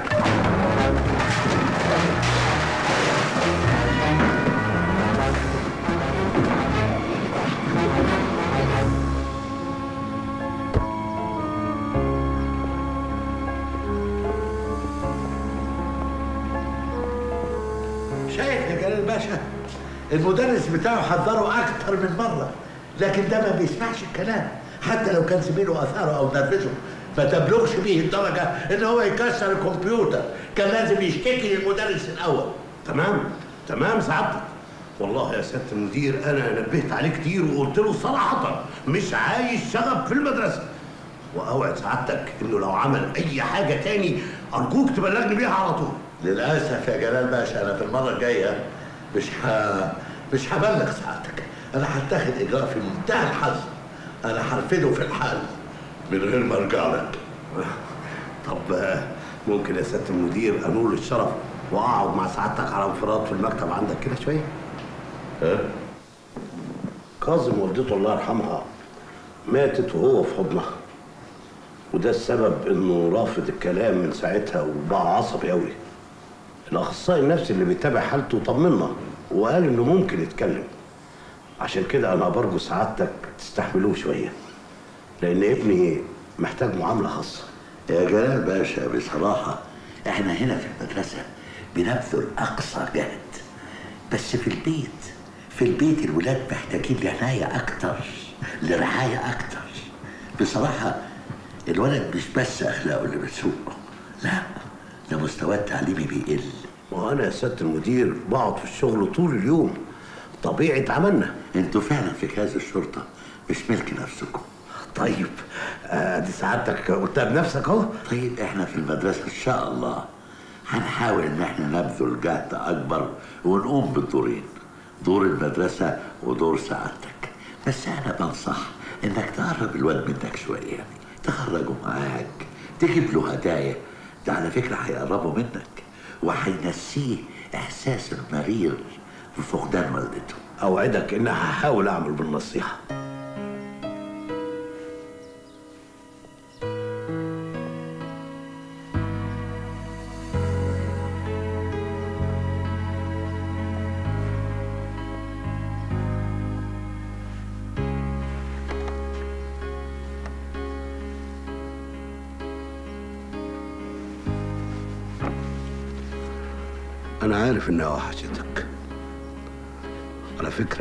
شايف يا جلال باشا المدرس بتاعه حذره اكتر من مره لكن ده ما بيسمعش الكلام حتى لو كان زميله اثاره او نرفزه ما تبلغش بيه الدرجه ان هو يكسر الكمبيوتر كان لازم يشتكي للمدرس الاول تمام تمام سعادتك والله يا سياده المدير انا نبهت عليه كتير وقلت له صراحه مش عايز شغب في المدرسه واوعد سعادتك انه لو عمل اي حاجه تاني ارجوك تبلغني بيها على طول للاسف يا جلال باشا انا في المره الجايه مش ه... مش هبلغ سعادتك انا هتاخد اجراء في منتهى الحزم انا هرفده في الحال من غير ما ارجع لك طب آه، ممكن يا سياده المدير انول الشرف واقعد مع سعادتك على انفراد في المكتب عندك كده شويه ها كاظم والدته الله يرحمها ماتت وهو في حضنها وده السبب انه رافض الكلام من ساعتها وبقى عصبي قوي الاخصائي النفسي اللي بيتابع حالته طمنا وقال انه ممكن يتكلم عشان كده انا برجو سعادتك تستحملوه شويه لان ابني محتاج معامله خاصه يا جلال باشا بصراحة احنا هنا في المدرسة بنبذل أقصى جهد بس في البيت في البيت الولاد محتاجين لعناية أكتر لرعاية أكتر بصراحة الولد مش بس أخلاقه اللي بتسوء لا ده مستواه التعليمي بيقل وانا يا سياده المدير بقعد في الشغل طول اليوم طبيعه عملنا انتوا فعلا في كاس الشرطة مش ملك نفسكم طيب آه دي سعادتك قلتها بنفسك اهو طيب احنا في المدرسة ان شاء الله هنحاول ان احنا نبذل جهد اكبر ونقوم بالدورين دور المدرسة ودور سعادتك بس انا بنصح انك تقرب الواد منك شوية تخرجه معاك تجيب له هدايا ده على فكرة هيقربه منك وهينسيه احساس المرير بفقدان والدته اوعدك ان هحاول اعمل بالنصيحه انا عارف انها وحشتك على فكره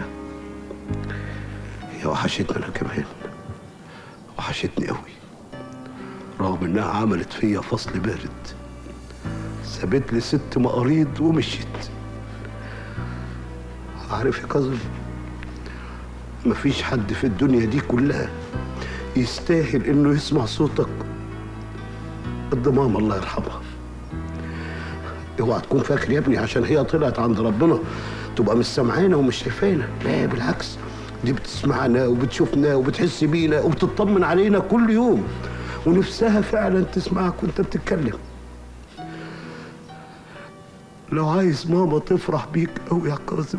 هي وحشتني انا كمان وحشتني قوي رغم انها عملت فيا فصل بارد سابت لي ست مقاريض ومشيت عارف يا كاظم مفيش حد في الدنيا دي كلها يستاهل انه يسمع صوتك قد ماما الله يرحمها اوعى تكون فاكر يا ابني عشان هي طلعت عند ربنا تبقى مش سامعانا ومش شايفانا لا بالعكس دي بتسمعنا وبتشوفنا وبتحس بينا وبتطمن علينا كل يوم ونفسها فعلا تسمعك وانت بتتكلم لو عايز ماما تفرح بيك قوي يا كاظم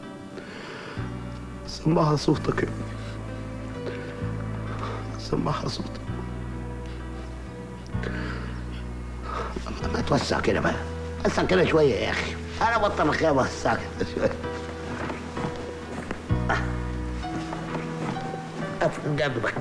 سمعها صوتك يا ابني سمعها صوتك ما توسع كده بقى وسع كده شوية يا أخي أنا بطل الخيام وسع كده شوية أفرد جنبك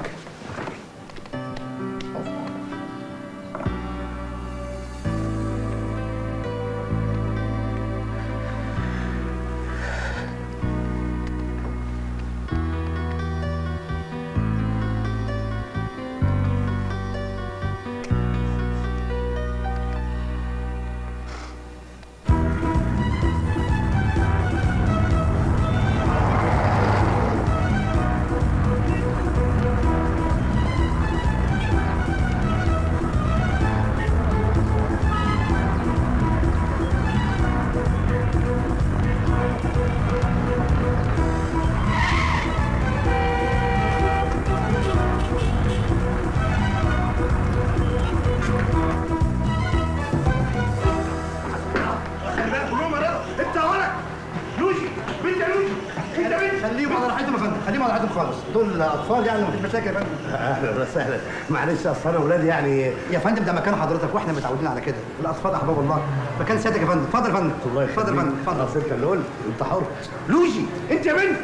انت ولد لوجي بنت يا لوجي انت بنت خليهم على راحتهم يا فندم خليهم على راحتهم خالص دول اطفال يعني مفيش مشاكل يا فندم اهلا وسهلا معلش اصل انا اولادي يعني يا فندم ده مكان حضرتك واحنا متعودين على كده الاطفال احباب الله مكان سيادتك يا فندم اتفضل يا فندم الله اتفضل يا فندم اتفضل اصل انت اللي قلت انت حر لوجي انت يا بنت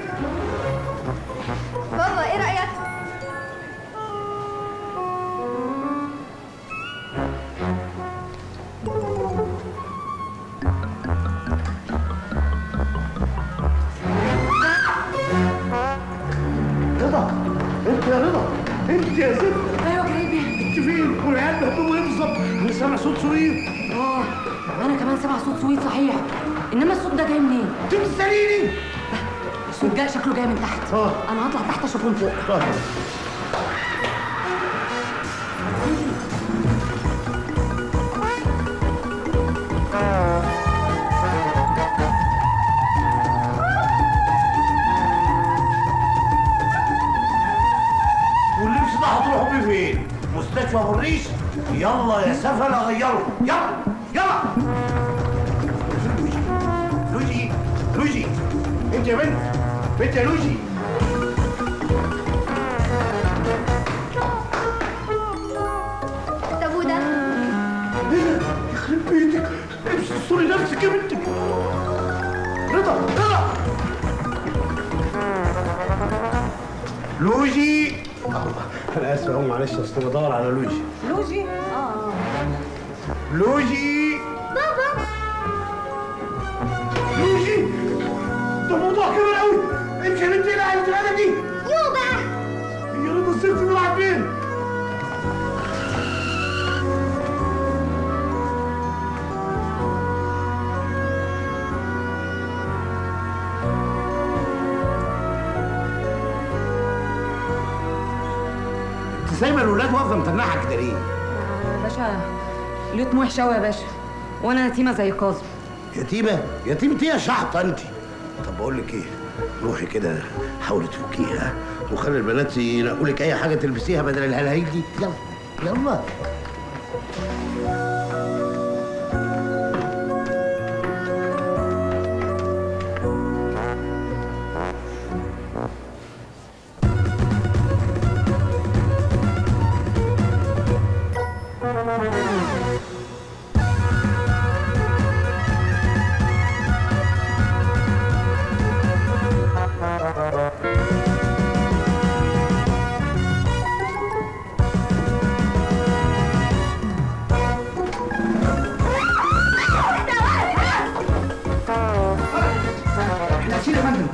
بابا ايه رايك رضا انت يا رضا انت يا زفت ايوه جايبي انت فين والعيال مهتموا ايه بالظبط انا سامع صوت صوير اه انا كمان سامع صوت سويت صحيح انما الصوت ده جاي منين تمثليني الصوت جاي شكله جاي من تحت اه انا هطلع تحت اشوفه من فوق واللبس ده هتروحوا بيه فين؟ مستشفى ابو الريش يلا يا سفلة غيره يلا يلا لوجي لوجي انت يا بنت بنت يا لوجي نفسك يا بنتك رضا رضا لوجي انا اسف قوي معلش اصل بدور على لوجي لوجي اه لوجي بابا لوجي ده موضوع كبير قوي امشي يا بنتي العب الغدا دي يو بقى يا رضا الست بيلعب فين انت سايبه الولاد واقفه متنحه كده ليه؟ يا باشا اليوم وحش قوي يا باشا وانا يتيمه زي كاظم يتيمه يتيمه ايه يا شحطه انت طب بقول لك ايه روحي كده حاولي تفكيها وخلي البنات ينقوا لك اي حاجه تلبسيها بدل الهلاهيج دي يلا يلا احنا اسير يا فندم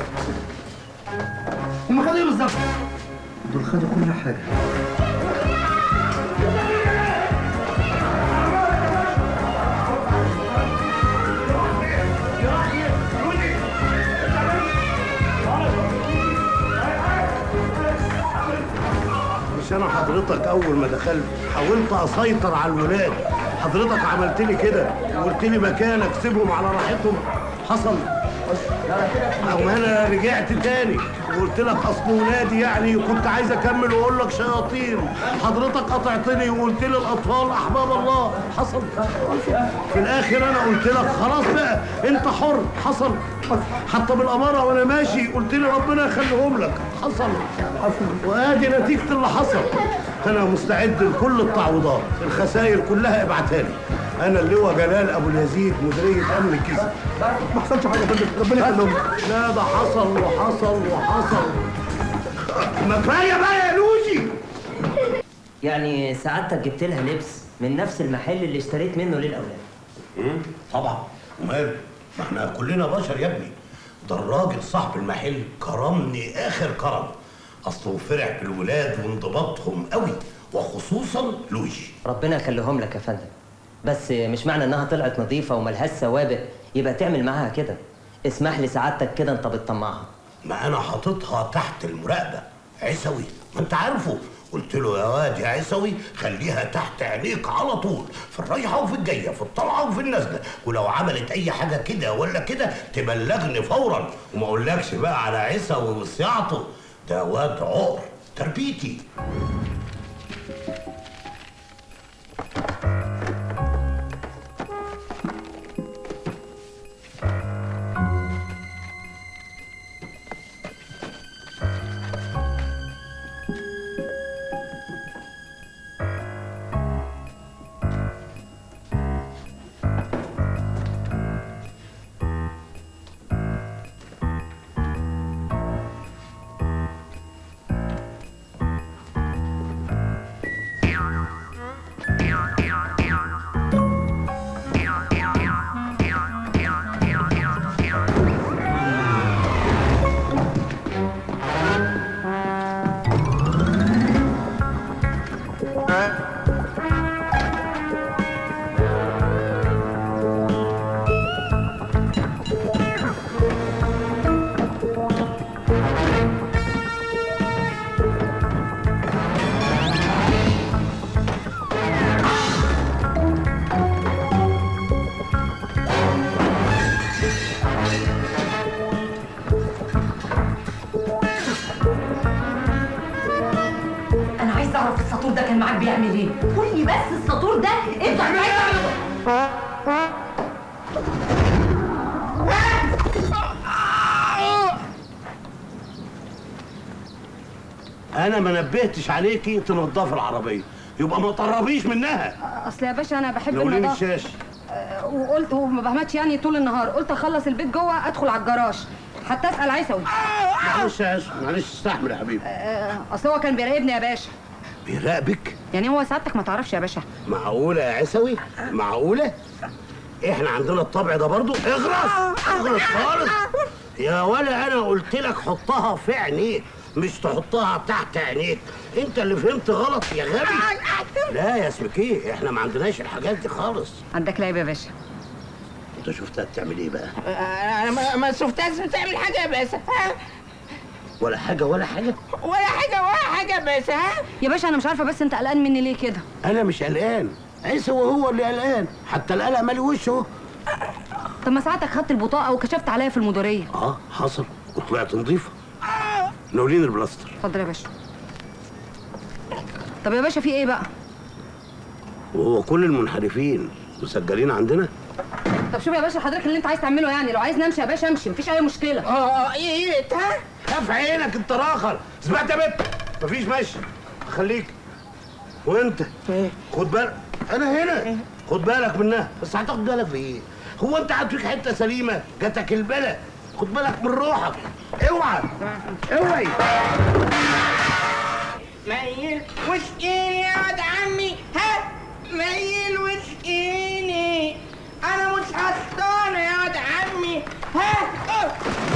هم خدوا ايه بالظبط؟ دول خدوا كل حاجه مش انا حضرتك اول ما دخلت حاولت اسيطر على الولاد حضرتك عملت لي كده وقلت لي مكانك سيبهم على راحتهم حصل او انا رجعت تاني وقلت لك اصل ولادي يعني كنت عايز اكمل واقول لك شياطين حضرتك قطعتني وقلت لي الاطفال احباب الله حصل في الاخر انا قلت لك خلاص بقى انت حر حصل حتى بالاماره وانا ماشي قلت لي ربنا يخليهم لك حصل حصل وادي نتيجه اللي حصل انا مستعد لكل التعويضات الخسائر كلها ابعتها لي انا اللواء جلال ابو اليزيد مديريه امن الجيزه ما حصلش حاجه يا فندم ربنا يخليهم لا ده حصل وحصل وحصل ما كفايه بقى يا لوجي يعني سعادتك جبت لها لبس من نفس المحل اللي اشتريت منه للاولاد مم، طبعا وماله ما احنا كلنا بشر يا ابني ده الراجل صاحب المحل كرمني اخر كرم اصله فرح بالولاد وانضباطهم قوي وخصوصا لوجي ربنا يخليهم لك يا فندم بس مش معنى انها طلعت نظيفه وملهاش سوابق يبقى تعمل معاها كده اسمح لي سعادتك كده انت بتطمعها ما انا حاططها تحت المراقبه عيسوي ما انت عارفه قلت له يا واد يا عيسوي خليها تحت عينيك على طول في الرايحه وفي الجايه في الطلعه وفي النازله ولو عملت اي حاجه كده ولا كده تبلغني فورا وما اقولكش بقى على عيسوي وصياعته ده واد عقر تربيتي انا عايز اعرف الساطور ده كان معاك بيعمل ايه قول لي بس الساطور ده انت عايز انا ما نبهتش عليكي تنضفي العربيه يبقى ما تقربيش منها اصل يا باشا انا بحب لو لين النظافه الشاشه آه، وقلت وما بهمتش يعني طول النهار قلت اخلص البيت جوه ادخل على الجراج حتى اسال عيسوي معلش يا اسف معلش استحمل يا حبيبي آه، اصل هو كان بيراقبني يا باشا بيراقبك يعني هو سعادتك ما تعرفش يا باشا معقولة يا عسوي معقولة احنا عندنا الطبع ده برضو اغرس اغرس خالص يا ولا انا قلت لك حطها في عينيك مش تحطها تحت عينيك انت اللي فهمت غلط يا غبي لا يا اسمك ايه احنا ما عندناش الحاجات دي خالص عندك لعيب يا باشا انت شفتها بتعمل ايه بقى انا ما- ما شفتهاش بتعمل حاجه يا باشا ها؟ ولا حاجه ولا حاجه ولا حاجه ولا حاجه يا باشا ها يا باشا انا مش عارفه بس انت قلقان مني ليه كده انا مش قلقان عيسى هو اللي قلقان حتى القلق مالي وشه طب ما ساعتك خدت البطاقه وكشفت عليا في المديريه اه حصل وطلعت نظيفه نولين البلاستر اتفضل يا باشا طب يا باشا في ايه بقى وهو كل المنحرفين مسجلين عندنا طب شوف يا باشا حضرتك اللي انت عايز تعمله يعني لو عايز نمشي يا باشا امشي مفيش اي مشكله اه ايه ايه ها خاف عينك انت راخر سمعت يا بنت مفيش مشي خليك وانت خد بالك انا هنا خد بالك منها بس هتاخد بالك في ايه هو انت قاعد فيك حته سليمه جاتك البلا خد بالك من روحك اوعى اوعي ميل وسكيني يا واد عمي ها ميل وسكيني انا مش هستانه يا واد عمي ها أوه.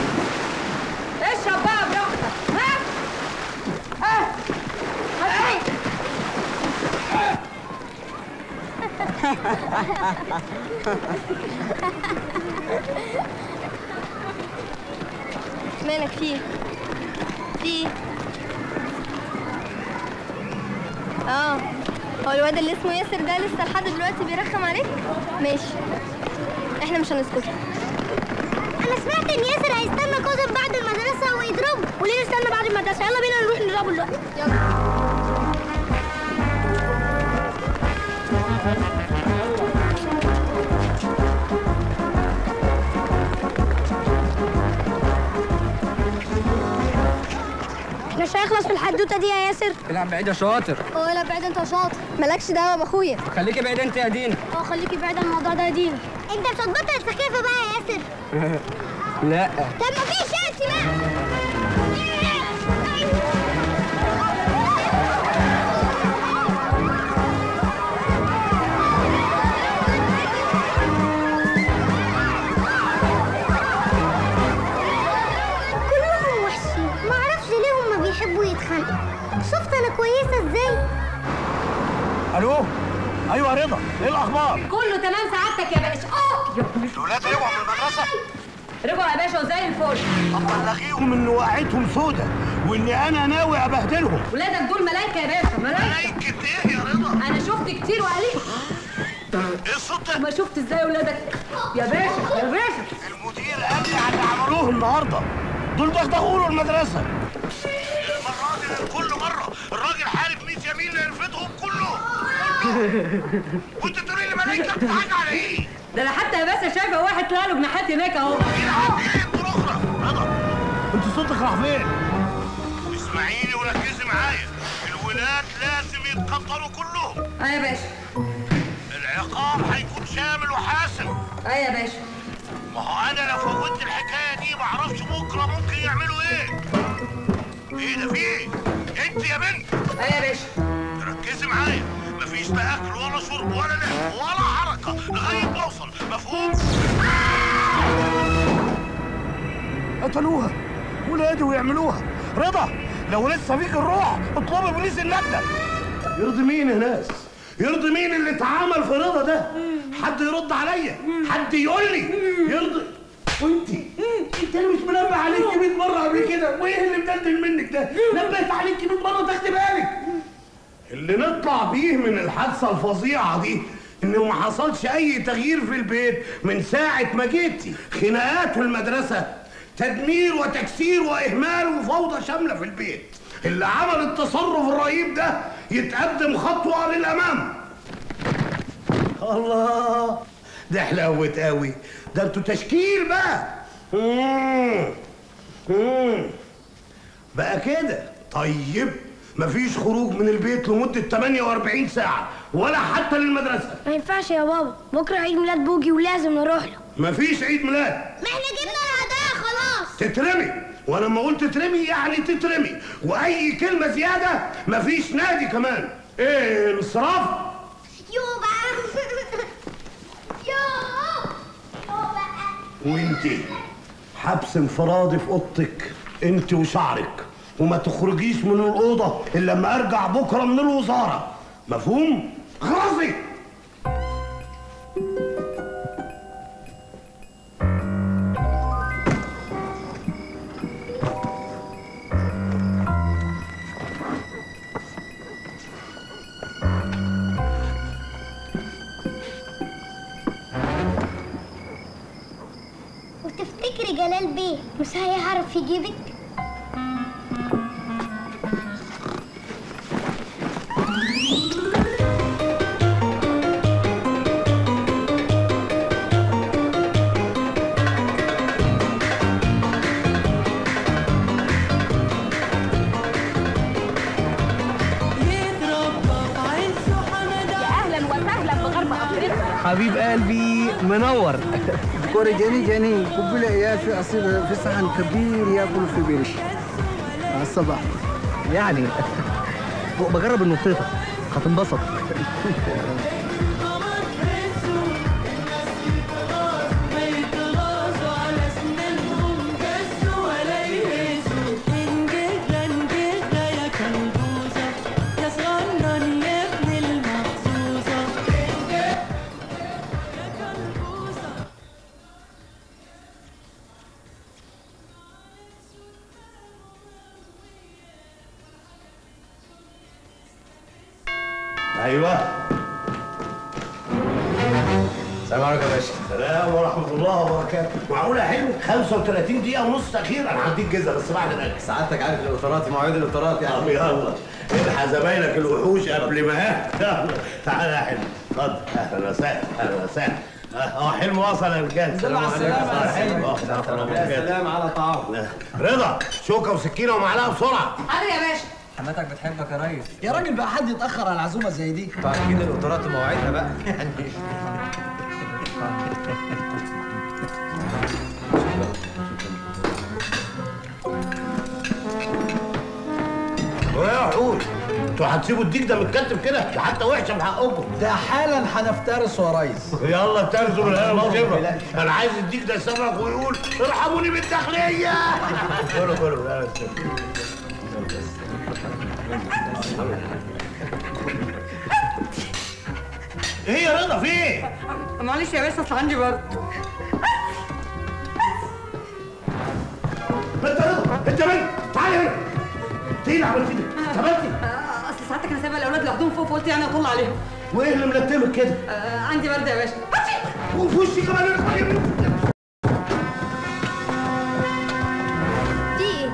اشرب بقى براحتك ها ها ها مالك فيه فيه اه هو الواد اللي اسمه ياسر ده لسه لحد دلوقتي بيرخم عليك ماشي احنا مش هنسكت انا سمعت ان ياسر هيستنى كوزن بعد المدرسه ويضربه وليه نستنى بعد المدرسه يلا بينا نروح نضربه دلوقتي يلا احنا مش هيخلص في الحدوته دي يا ياسر العب بعيد يا شاطر اه لا بعيد انت يا شاطر مالكش دعوه باخويا خليكي بعيد انت يا دينا اه خليكي بعيد عن الموضوع ده يا دينا انت مش هتبطل السخافه بقى يا ياسر لا طب مفيش ياسر بقى كلهم وحشين معرفش ليه هما بيحبوا يتخانقوا شفت انا كويسه ازاي الو ايوه رضا ايه الاخبار كله تمام سعادتك يا باشا اه الولاد رجعوا من المدرسه رجعوا يا باشا وزي الفل ابلغيهم ان وقعتهم سودة واني انا ناوي ابهدلهم ولادك دول ملايكه يا باشا ملايكه ملايكه ايه يا رضا انا شفت كتير وقليل ايه الصوت ده ما شفت ازاي ولادك يا باشا يا باشا المدير قال لي على اللي عملوه النهارده دول دغدغوا له المدرسه المره دي غير كل مره الراجل حالف 100 يمين يرفضهم كله وانت تقولي لي ملايكه بتضحك على ايه؟ ده انا حتى يا باشا شايفه واحد طلع له جناحات هناك اهو انت صوتك راح فين؟ اسمعيني وركزي معايا الولاد لازم يتقدروا كلهم اه يا باشا العقاب هيكون شامل وحاسم اه يا باشا ما هو انا لو فوتت الحكايه دي ما اعرفش بكره ممكن يعملوا ايه ايه ده في ايه انت يا بنت اه يا باشا ركزي معايا مفيش لا اكل ولا شرب ولا لعب ولا حركه لغايه ما اوصل مفهوم قتلوها ولادي ويعملوها رضا لو لسه فيك الروح اطلبي بوليس اللجنه يرضي مين يا ناس يرضي مين اللي اتعامل في رضا ده حد يرد عليا حد يقول لي يرضي وانت انت اللي مش منبه عليك 100 مره قبل كده وايه اللي مدلدل منك ده نبهت عليك 100 مره تاخدي بالك اللي نطلع بيه من الحادثه الفظيعه دي انه ما حصلش اي تغيير في البيت من ساعه ما جيتي خناقات في المدرسه تدمير وتكسير واهمال وفوضى شامله في البيت اللي عمل التصرف الرهيب ده يتقدم خطوه للامام الله ده حلاوة قوي ده انتوا تشكيل بقى مم. مم. بقى كده طيب مفيش خروج من البيت لمدة 48 ساعة ولا حتى للمدرسة ما ينفعش يا بابا بكره عيد ميلاد بوجي ولازم نروح له مفيش عيد ميلاد ما احنا جبنا الهدايا خلاص تترمي ولما قلت تترمي يعني تترمي واي كلمة زيادة مفيش نادي كمان ايه الانصراف يوبا وانتي حبس انفرادي في اوضتك انت وشعرك وما تخرجيش من الاوضه الا لما ارجع بكره من الوزاره مفهوم خلاصي وتفتكري جلال بيه مش هيعرف يجيبك يا اهلا وسهلا بغرب افريقيا حبيب قلبي منور كوري جاني جاني قبل عيال في أصيب في صحن كبير ياكل في بيرش على الصباح يعني بجرب النطيطه هتنبسط ايوه السلام عليكم يا باشا السلام ورحمه الله وبركاته معقوله حلو 35 دقيقه ونص تاخير انا هديك جزء بس بعد الاكل سعادتك عارف القطارات مواعيد القطارات طب يعني يلا الحق زمايلك الوحوش قبل ما يلا تعالى يا حلو اتفضل اهلا وسهلا اهلا وسهلا اه حلم وصل يا رجاله الحمد لله على السلامة يا حلم. آه، يا سلام على طعام رضا شوكه وسكينه ومعلقه بسرعه حاضر يا باشا حماتك بتحبك يا ريس يا راجل بقى حد يتاخر على عزومه زي دي طبعا اكيد القطارات مواعيدها بقى يعني هو يا وحوش انتوا هتسيبوا الديك ده متكتف كده ده حتى وحشه في حقكم ده حالا هنفترس يا ريس يلا ابتزوا بالهنا والشفا انا عايز الديك ده يصرخ ويقول ارحموني بالداخليه كله كله لا بس ايه يا رضا في ايه؟ معلش يا باشا اصل عندي برد انت رضا انت مين؟ تعالي هنا ايه اللي عملتيه ده؟ ثبتي اصل ساعتك انا سايبه الاولاد لوحدهم فوق فقلت يعني اطل عليهم وايه اللي ملتمك كده؟ آه عندي برد يا باشا وفي وشي كمان دي ايه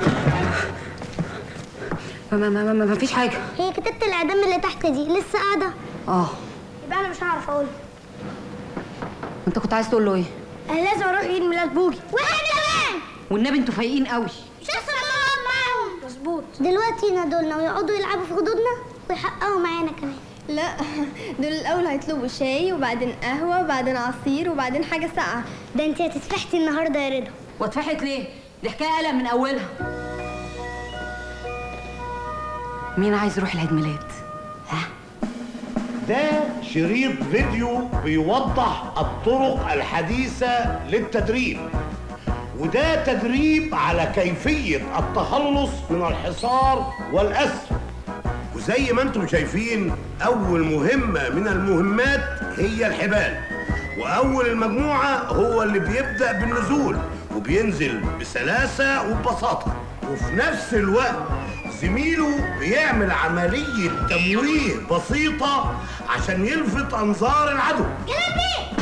ما ما ما, ما فيش حاجه هي كتابة الاعدام اللي تحت دي لسه قاعده اه يبقى انا مش هعرف اقول انت كنت عايز تقول له ايه انا لازم اروح عيد ميلاد بوجي واحنا كمان والنبي انتوا فايقين قوي مش هسرع نقعد معاهم مظبوط دلوقتي ينادولنا ويقعدوا يلعبوا في خدودنا ويحققوا معانا كمان لا دول الاول هيطلبوا شاي وبعدين قهوه وبعدين عصير وبعدين حاجه ساقعه ده انت هتتفحتي النهارده يا رضا واتفحت ليه دي حكايه قلق من اولها مين عايز يروح العيد ميلاد ده شريط فيديو بيوضح الطرق الحديثة للتدريب وده تدريب على كيفية التخلص من الحصار والأسر وزي ما انتم شايفين أول مهمة من المهمات هي الحبال وأول المجموعة هو اللي بيبدأ بالنزول وبينزل بسلاسة وببساطة وفي نفس الوقت زميله بيعمل عملية تمويه بسيطة عشان يلفت أنظار العدو جلبي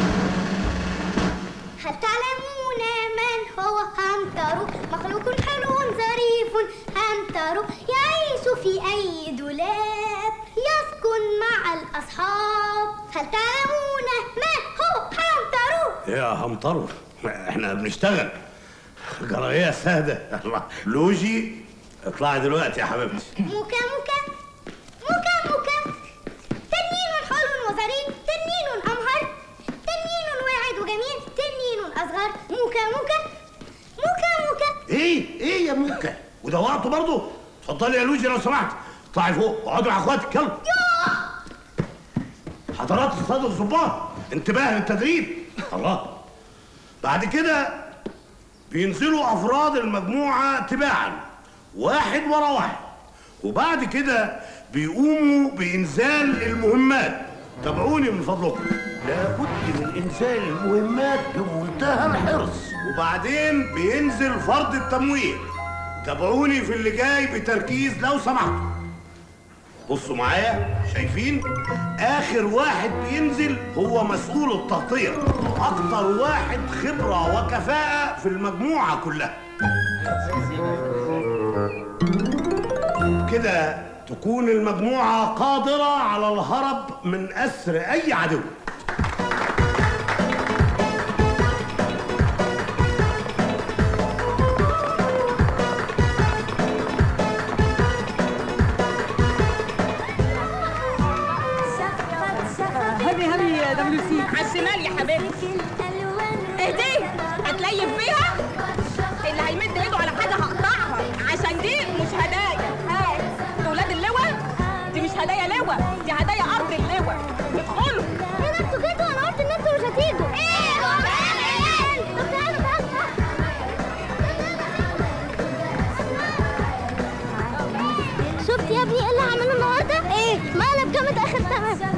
هل تعلمون من هو هانترو مخلوق حلو ظريف هانترو يعيش في أي دولاب يسكن مع الأصحاب هل تعلمون من هو هانترو يا همطرو احنا بنشتغل جرايه سادة الله لوجي اطلعي دلوقتي يا حبيبتي موكا انتوا برضه اتفضلي يا لوجي لو سمحت اطلعي فوق اقعدي مع اخواتك يلا حضرات الصدر الظباط انتباه للتدريب الله بعد كده بينزلوا افراد المجموعه تباعا واحد ورا واحد وبعد كده بيقوموا بانزال المهمات تابعوني من فضلكم لابد من انزال المهمات بمنتهى الحرص وبعدين بينزل فرض التمويه تابعوني في اللي جاي بتركيز لو سمحتوا بصوا معايا شايفين اخر واحد بينزل هو مسؤول التغطيه اكتر واحد خبره وكفاءه في المجموعه كلها كده تكون المجموعه قادره على الهرب من اسر اي عدو هبي هبي يا دبليو سي على الشمال يا حبيبتي اهدي هتليف بيها اللي هيمد ايده على حاجه هقطعها عشان دي مش هدايا هات ولاد اللواء دي مش هدايا لواء دي هدايا ارض اللواء ادخلوا ايه ده انتوا جيتوا انا قلت ان انتوا مش هتيجوا ايه هو شفت يا ابني ايه اللي هعمله النهارده؟ ايه؟ مقلب جامد اخر تمام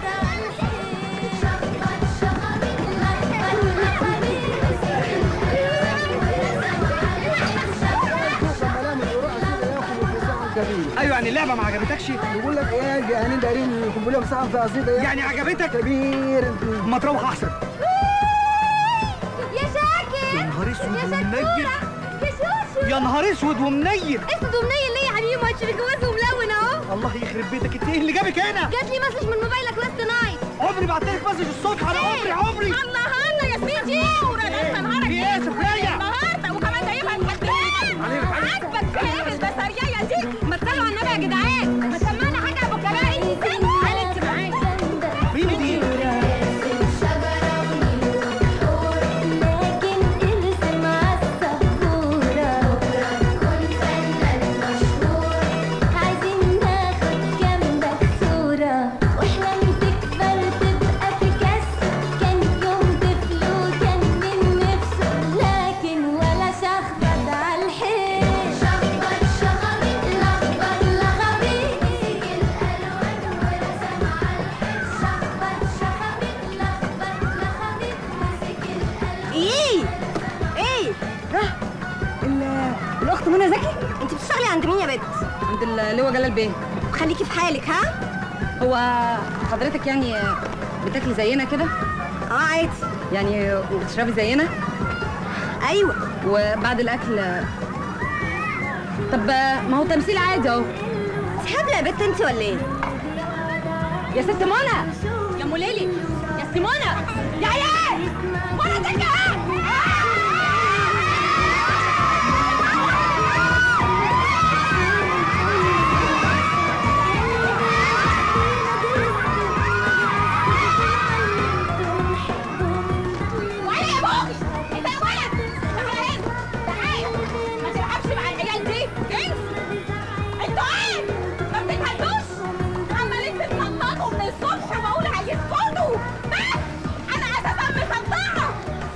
ايوه يعني اللعبه ما عجبتكش بقول لك ايه يعني دايرين قنبله مساحه في قصيده يعني عجبتك كبير ما تروح احسن يا شاكر يا نهار اسود يا ومنيل يا شوشو يا نهار اسود ومنيل اسود ومنيل ليه يا حبيبي ما الجواز وملون اهو الله يخرب بيتك انت ايه اللي جابك هنا جات لي مسج من موبايلك لاست نايت عمري بعت لك مسج الصبح على عمري عمري الله الله يا سيدي ورجعت نهارك في ايه سفريه النهارده وكمان جايبها لحد هنا عاجبك ايه البسرية دي ما تصلوا على النبي يا جدعان ما سمعنا حاجه يا ابو كبائر تعالي انت معايا مين دي ايه ايه ها ال- الاخت منى زكي انت بتشتغلي عند مين يا بنت عند اللواء جلال بيه خليكي في حالك ها هو حضرتك يعني بتاكلي زينا كده اه عادي يعني وبتشربي زينا ايوه وبعد الاكل طب ما هو تمثيل عادي اهو انت هبله يا بنت انت ولا ايه يا ست منى يا ام ليلي يا ست منى يا عيال منى ترجع وعلي يا بوكي انت يا ولد تعالى هنا تعالى ما تلعبش مع العيال دي انسى انتوا ايه ما بتتهدوش عمالين تتنططوا من الصبح وبقول هيسكتوا بس انا اساسا مصدعه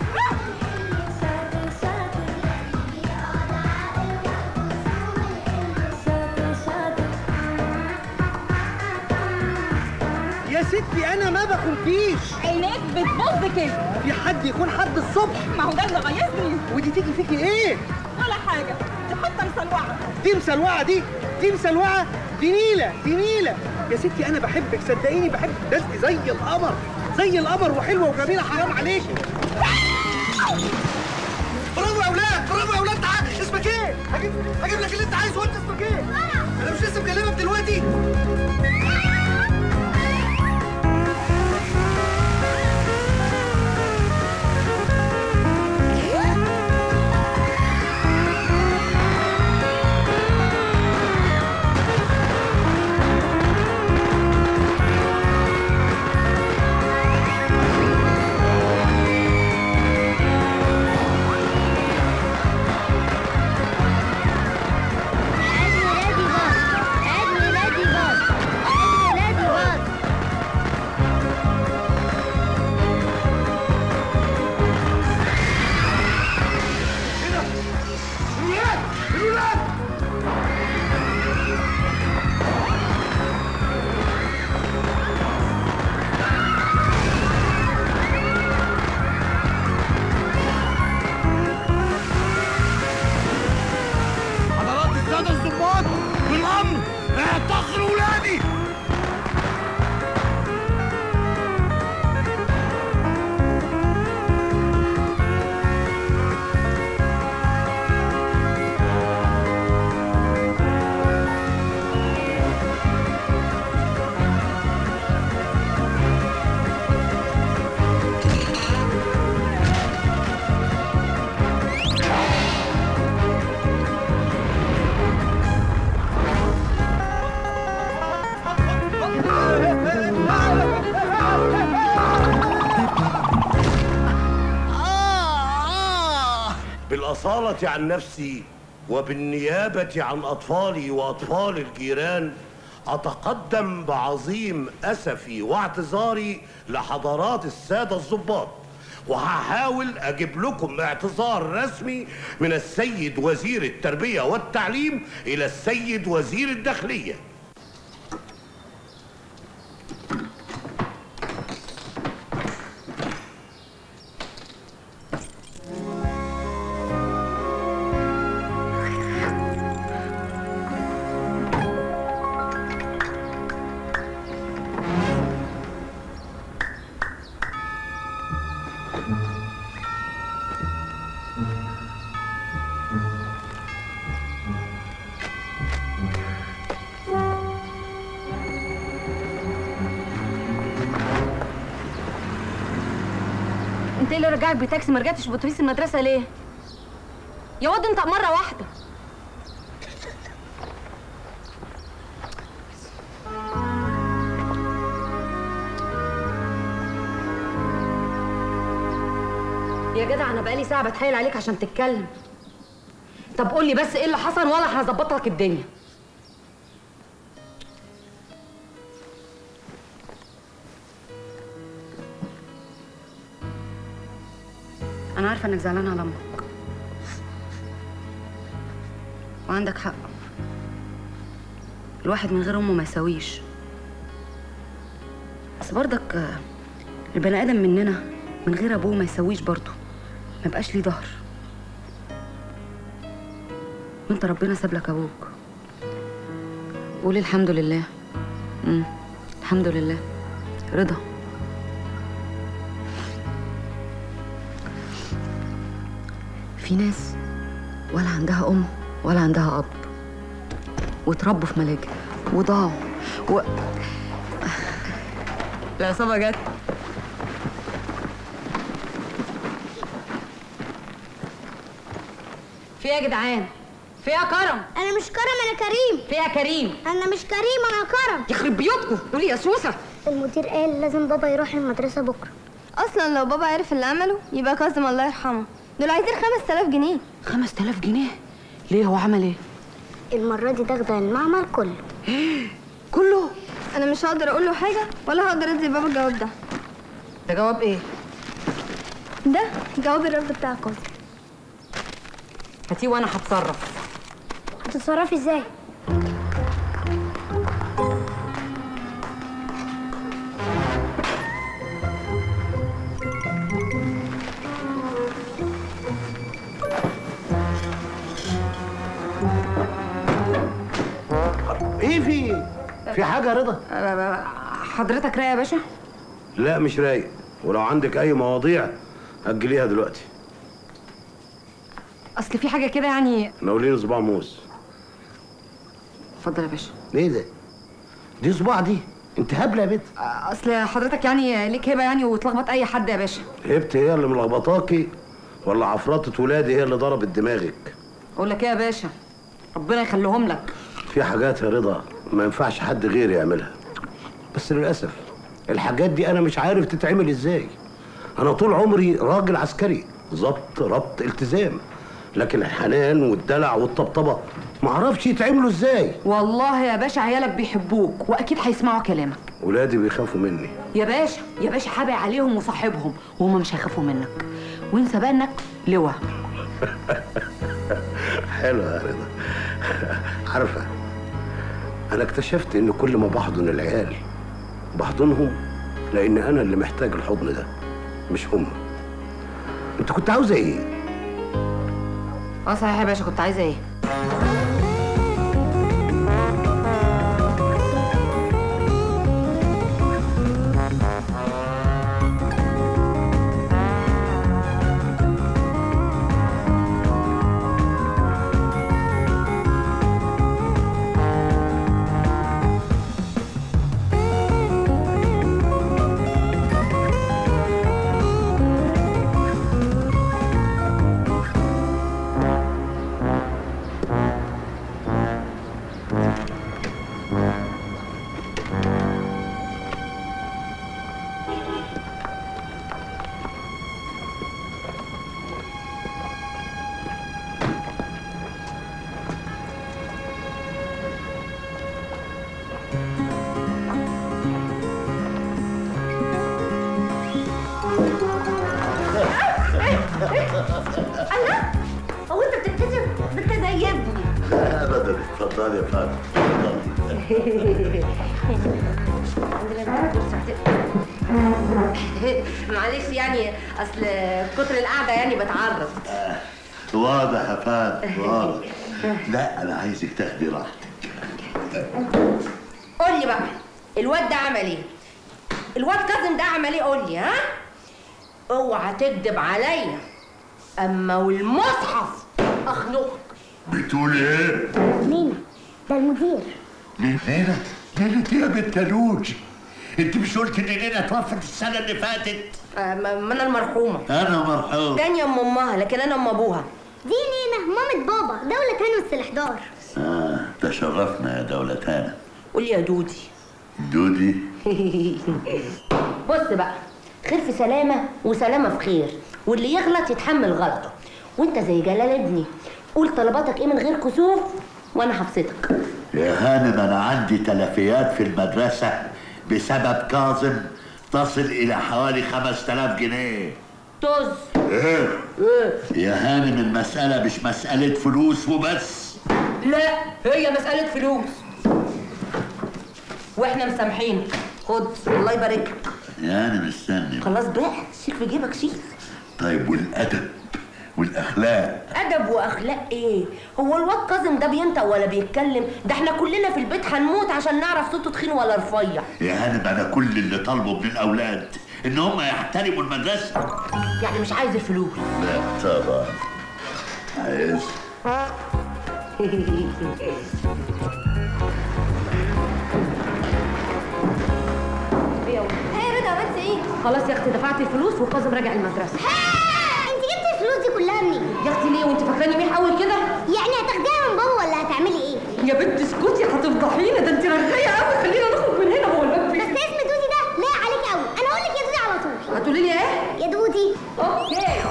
يا ستي انا ما بخونكيش عينيك بتبص كده في حد يكون حد الصبح ما هو ده اللي غيظني ودي تيجي فيكي ايه ولا حاجه دي حتى مسلوعه دي مسلوعه دي دي مسلوعه دي نيله دي نيله يا ستي انا بحبك صدقيني بحبك ده انت زي القمر زي القمر وحلوه وجميله حرام عليكي برافو يا اولاد برافو يا اولاد تعال اسمك ايه؟ هجيب هجيب لك اللي انت عايزه وانت اسمك ايه؟ انا مش لسه مكلمك دلوقتي بالأصالة عن نفسي وبالنيابة عن أطفالي وأطفال الجيران أتقدم بعظيم أسفي واعتذاري لحضرات السادة الضباط وهحاول أجيب لكم اعتذار رسمي من السيد وزير التربية والتعليم إلى السيد وزير الداخلية انت ايه اللي رجعك بتاكسي ما رجعتش باتوبيس المدرسه ليه يا واد انت مره واحده يا جدع انا بقالي ساعه بتحايل عليك عشان تتكلم طب قول لي بس ايه اللي حصل وانا هظبط لك الدنيا انا عارفه انك زعلان على امك وعندك حق الواحد من غير امه ما يساويش بس برضك آه، البني ادم مننا من غير ابوه ما يساويش برضه ما يبقاش ليه ظهر وانت ربنا ساب لك ابوك قولي الحمد لله امم الحمد لله رضا في ناس ولا عندها ام ولا عندها اب واتربوا في ملاجئ وضاعوا و... العصابه جت في ايه يا جدعان في ايه يا كرم انا مش كرم انا كريم في ايه يا كريم انا مش كريم انا كرم يخرب بيوتكم قولي يا سوسه المدير قال لازم بابا يروح المدرسة بكرة اصلا لو بابا عرف اللي عمله يبقى كاظم الله يرحمه دول عايزين 5000 جنيه 5000 جنيه ليه هو عمل ايه المرة دي داخدة المعمل كله كله انا مش هقدر اقول له حاجه ولا هقدر ادي بابا الجواب ده ده جواب ايه ده جواب الرفض بتاع كاظم هاتيه وانا هتصرف هتتصرفي ازاي ايه في في حاجه يا رضا حضرتك رايق يا باشا لا مش رايق ولو عندك اي مواضيع اجليها دلوقتي اصل في حاجه كده يعني ناولين صباع موز اتفضل يا باشا ايه ده دي صباع دي انت هبله يا بنت اصل حضرتك يعني ليك هبه يعني وتلخبط اي حد يا باشا هبت هي اللي ملخبطاكي ولا عفرطه ولادي هي اللي ضربت دماغك اقول لك ايه يا باشا ربنا يخليهم لك في حاجات يا رضا ما ينفعش حد غيري يعملها بس للاسف الحاجات دي انا مش عارف تتعمل ازاي انا طول عمري راجل عسكري ضبط ربط التزام لكن الحنان والدلع والطبطبه ما اعرفش يتعملوا ازاي والله يا باشا عيالك بيحبوك واكيد هيسمعوا كلامك ولادي بيخافوا مني يا باشا يا باشا حابي عليهم وصاحبهم وهم مش هيخافوا منك وانسى بقى انك لواء حلو يا رضا عارفه انا اكتشفت ان كل ما بحضن العيال بحضنهم لان انا اللي محتاج الحضن ده مش هم انت كنت عاوزه ايه اه صحيح يا باشا كنت عايزه ايه اتفضلي يا فندم معلش يعني اصل كتر القعده يعني بتعرض واضح يا فندم واضح لا انا عايزك تاخدي راحتك قول لي بقى الواد ده عمل ايه الواد كاظم ده عمل ايه قول لي ها اوعى تكذب عليا اما والمصحف اخنقك بتقول ايه؟ مين؟ ده المدير ليلى ليلى دي يا بنت لوج انت مش قلت ان ليلى توفت السنه اللي فاتت آه، ما ما انا المرحومه انا مرحوم تانية ام امها لكن انا ام ابوها دي نينا مامة بابا دولة كانوا السلحدار اه تشرفنا يا دولتانا قول لي يا دودي دودي بص بقى خير في سلامه وسلامه في خير واللي يغلط يتحمل غلطه وانت زي جلال ابني قول طلباتك ايه من غير كسوف وانا هبسطك يا هانم انا عندي تلفيات في المدرسه بسبب كاظم تصل الى حوالي 5000 جنيه طز ايه يا هانم المساله مش مساله فلوس وبس لا هي مسألة فلوس واحنا مسامحينك خد الله يبارك لك يا هانم استني خلاص بقى شيك في جيبك شيك طيب والادب والاخلاق ادب واخلاق ايه هو الواد كاظم ده بينطق ولا بيتكلم ده احنا كلنا في البيت هنموت عشان نعرف صوته تخين ولا رفيع يا هانم انا كل اللي طالبه من الاولاد ان هم يحترموا المدرسه يعني مش عايز الفلوس لا طبعا عايز ايه رضا بس ايه خلاص يا اختي دفعت الفلوس وكاظم راجع المدرسه انت جبتي الفلوس دي كلها منين؟ يا اختي ليه وانت فاكراني مين قوي كده يعني هتاخديها من بابا ولا هتعملي ايه؟ يا بنت اسكتي هتفضحينا ده انت رغايه قوي خلينا نخرج من هنا هو الباب بس اسم دودي ده لايق عليك قوي انا اقول لك يا دودي على طول هتقولي لي ايه يا دودي اوكي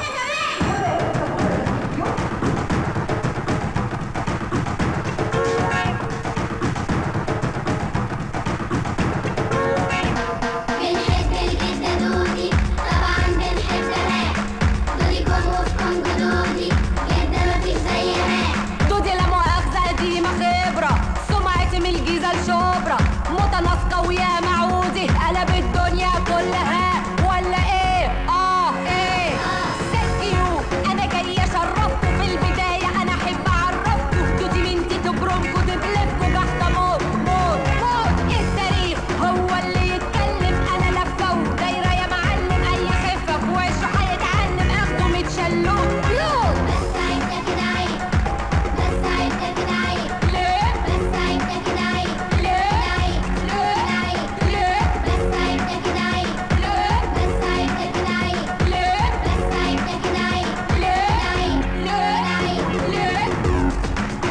بنحب الجدة دودي طبعا بنحب راب دودي كون وفكم جدودي جدة مفيش زيها دودي لا مؤاخذة قديمة خبرة سمعتي من الجيزة لشبرا متناسقة ويا معوزي قلب الدنيا كلها ولا ايه؟ اه ايه؟ ثانك يو انا جاية اشرفكوا في البداية انا احب اعرفكوا دودي بنتي تبرمكوا تبلفكوا جحدة موت موت موت التاريخ هو اللي يتكلم انا لفة ودايرة يا معلم اي خفة في وشه هيتعلم اخده متشلوت يوت بس عيبتك كده عيب بس عيبتك كده عيب ليه؟ بس عيبتك كده عيب ليه؟ عيب عيب ليه؟ بس عيبتك كده عيب ليه؟ بس عيبتك كده عيب ليه؟ بس عيبتك كده عيب ليه؟ عيب ليه؟ ليه؟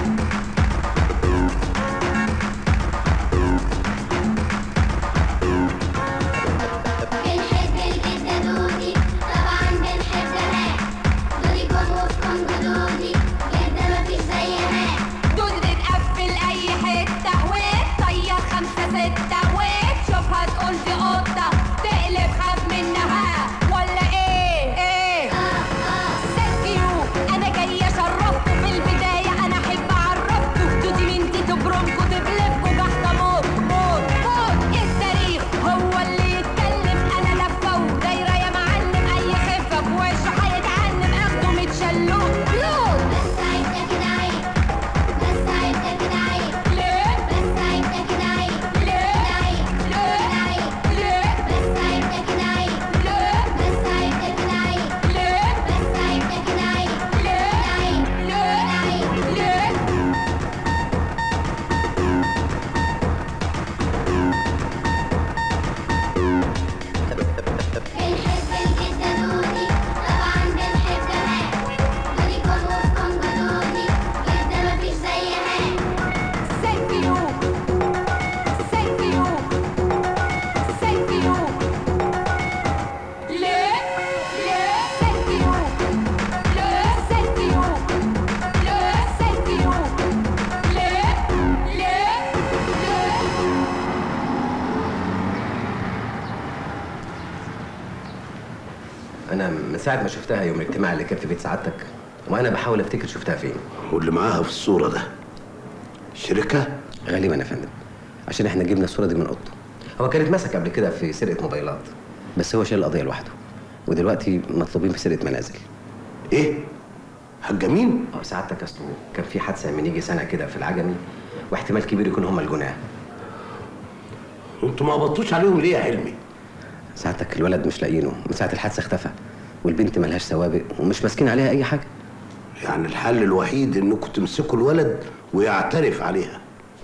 بنحب الجدة دودي طبعا بنحب راب دودي كون وفكم جدودي جدة مفيش زيها دودي تتقفل اي حتة وتطير خمسة ستة وتشوفها تقول دي قطة تقلب خاف منها ولا ايه؟ ايه؟ ثانك يو انا جاية اشرفكوا في البداية انا احب اعرفكوا دودي بنتي تبرمكوا تبلفكوا جحدة موت موت موت التاريخ هو اللي يتكلم انا لفة ودايرة يا معلم اي خفة في وشه هيتعلم اخده متشلوت يوت بس عيبتك كده عيب بس عيبتك كده عيب ليه؟ بس عيبتك كده عيب ليه؟ عيب ليه؟ عيب ليه؟ بس عيبتك كده عيب ليه؟ بس عيبتك كده عيب ليه؟ بس عيبتك كده عيب ليه؟ عيب ليه؟ ليه؟ بنحب الجدة دودي طبعا بنحب راب دودي كون وفكم جدودي جدة مفيش زيها Thank you. Thank you. Thank you. ليه؟ ليه؟ Thank you. ليه؟ Thank you. ليه؟ Thank you. ليه؟ ليه؟ ليه؟ انا من ساعه ما شفتها يوم الاجتماع اللي كان في بيت سعادتك وانا بحاول افتكر شفتها فين واللي معاها في الصورة ده شركه غالبا يا فندم عشان احنا جبنا الصوره دي من اوضته هو كان اتمسك قبل كده في سرقه موبايلات بس هو شال القضيه لوحده ودلوقتي مطلوبين في سرقه منازل ايه حاجه مين اه سعادتك اصله كان في حادثه من يجي سنه كده في العجمي واحتمال كبير يكون هم الجناه انتوا ما قبضتوش عليهم ليه يا حلمي سعادتك الولد مش لاقيينه من ساعه الحادثه اختفى والبنت ملهاش سوابق ومش ماسكين عليها اي حاجه يعني الحل الوحيد انكم تمسكوا الولد ويعترف عليها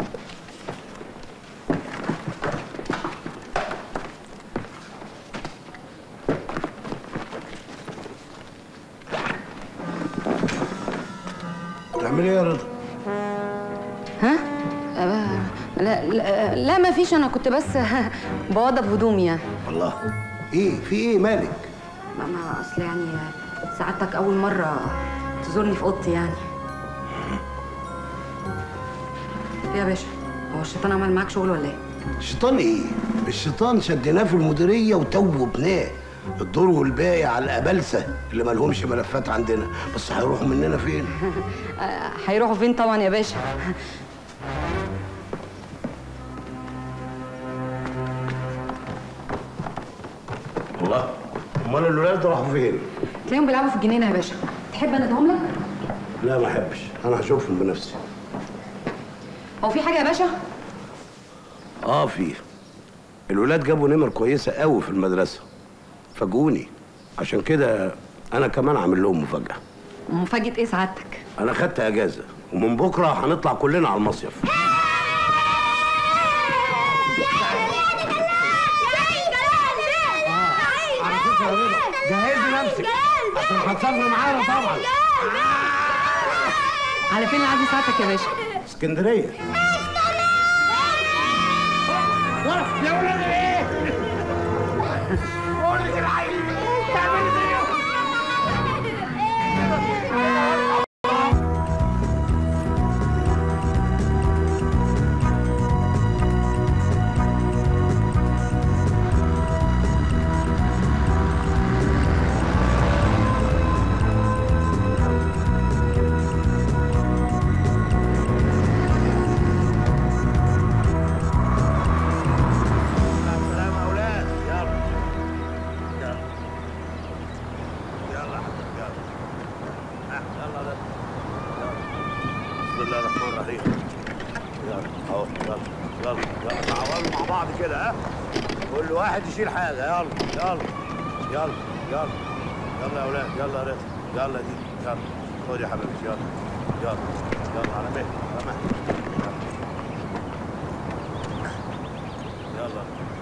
تعملي ايه يا رضا ها آه، لا لا, لا ما فيش انا كنت بس بوضب هدومي يعني الله ايه في ايه مالك ما ما اصل يعني سعادتك اول مره تزورني في اوضتي يعني إيه يا باشا هو الشيطان عمل معاك شغل ولا ايه الشيطان ايه الشيطان شديناه في المديريه وتوبناه الدور والباقي على الابلسه اللي مالهمش ملفات عندنا بس هيروحوا مننا فين آه، هيروحوا فين طبعا يا باشا الله امال الولاد راحوا فين تلاقيهم بيلعبوا في الجنينه يا باشا تحب انا ادهم لك لا ما احبش انا هشوفهم بنفسي هو في حاجه يا باشا اه في الولاد جابوا نمر كويسه قوي في المدرسه فاجئوني عشان كده انا كمان عامل لهم مفاجاه مفاجاه ايه سعادتك انا خدت اجازه ومن بكره هنطلع كلنا على المصيف جهزي نفسك عشان هتسافري معانا طبعا على فين العزم ساعتك يا باشا اسكندريه يا ولاد ايه؟ قول لك العيل تعملي زيهم سلام يا اولاد يلا يلا يلا يا حبيبي يلا ها، يلا ده. يلا. بسم الله الرحمن الرحيم يلا اهو يلا يلا يلا تعاونوا مع بعض كده ها كل واحد يشيل حاجه يلا يلا يلا يلا يلا يا اولاد يلا يا رضا يلا دي يلا خد يا حبيبتي يلا يلا يلا على مهلك على مهلك يلا يلا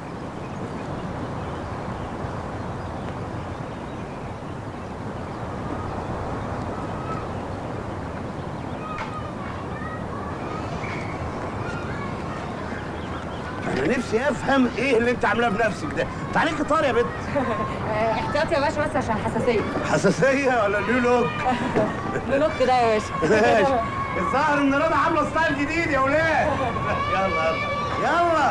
انا نفسي افهم ايه اللي انت عاملاه بنفسك ده انت عليك طار يا بنت احتياطي يا باشا بس عشان حساسيه حساسيه ولا نيو لوك لوك ده يا باشا ماشي الظاهر ان رضا عامله ستايل جديد يا ولاد يلا يلا يلا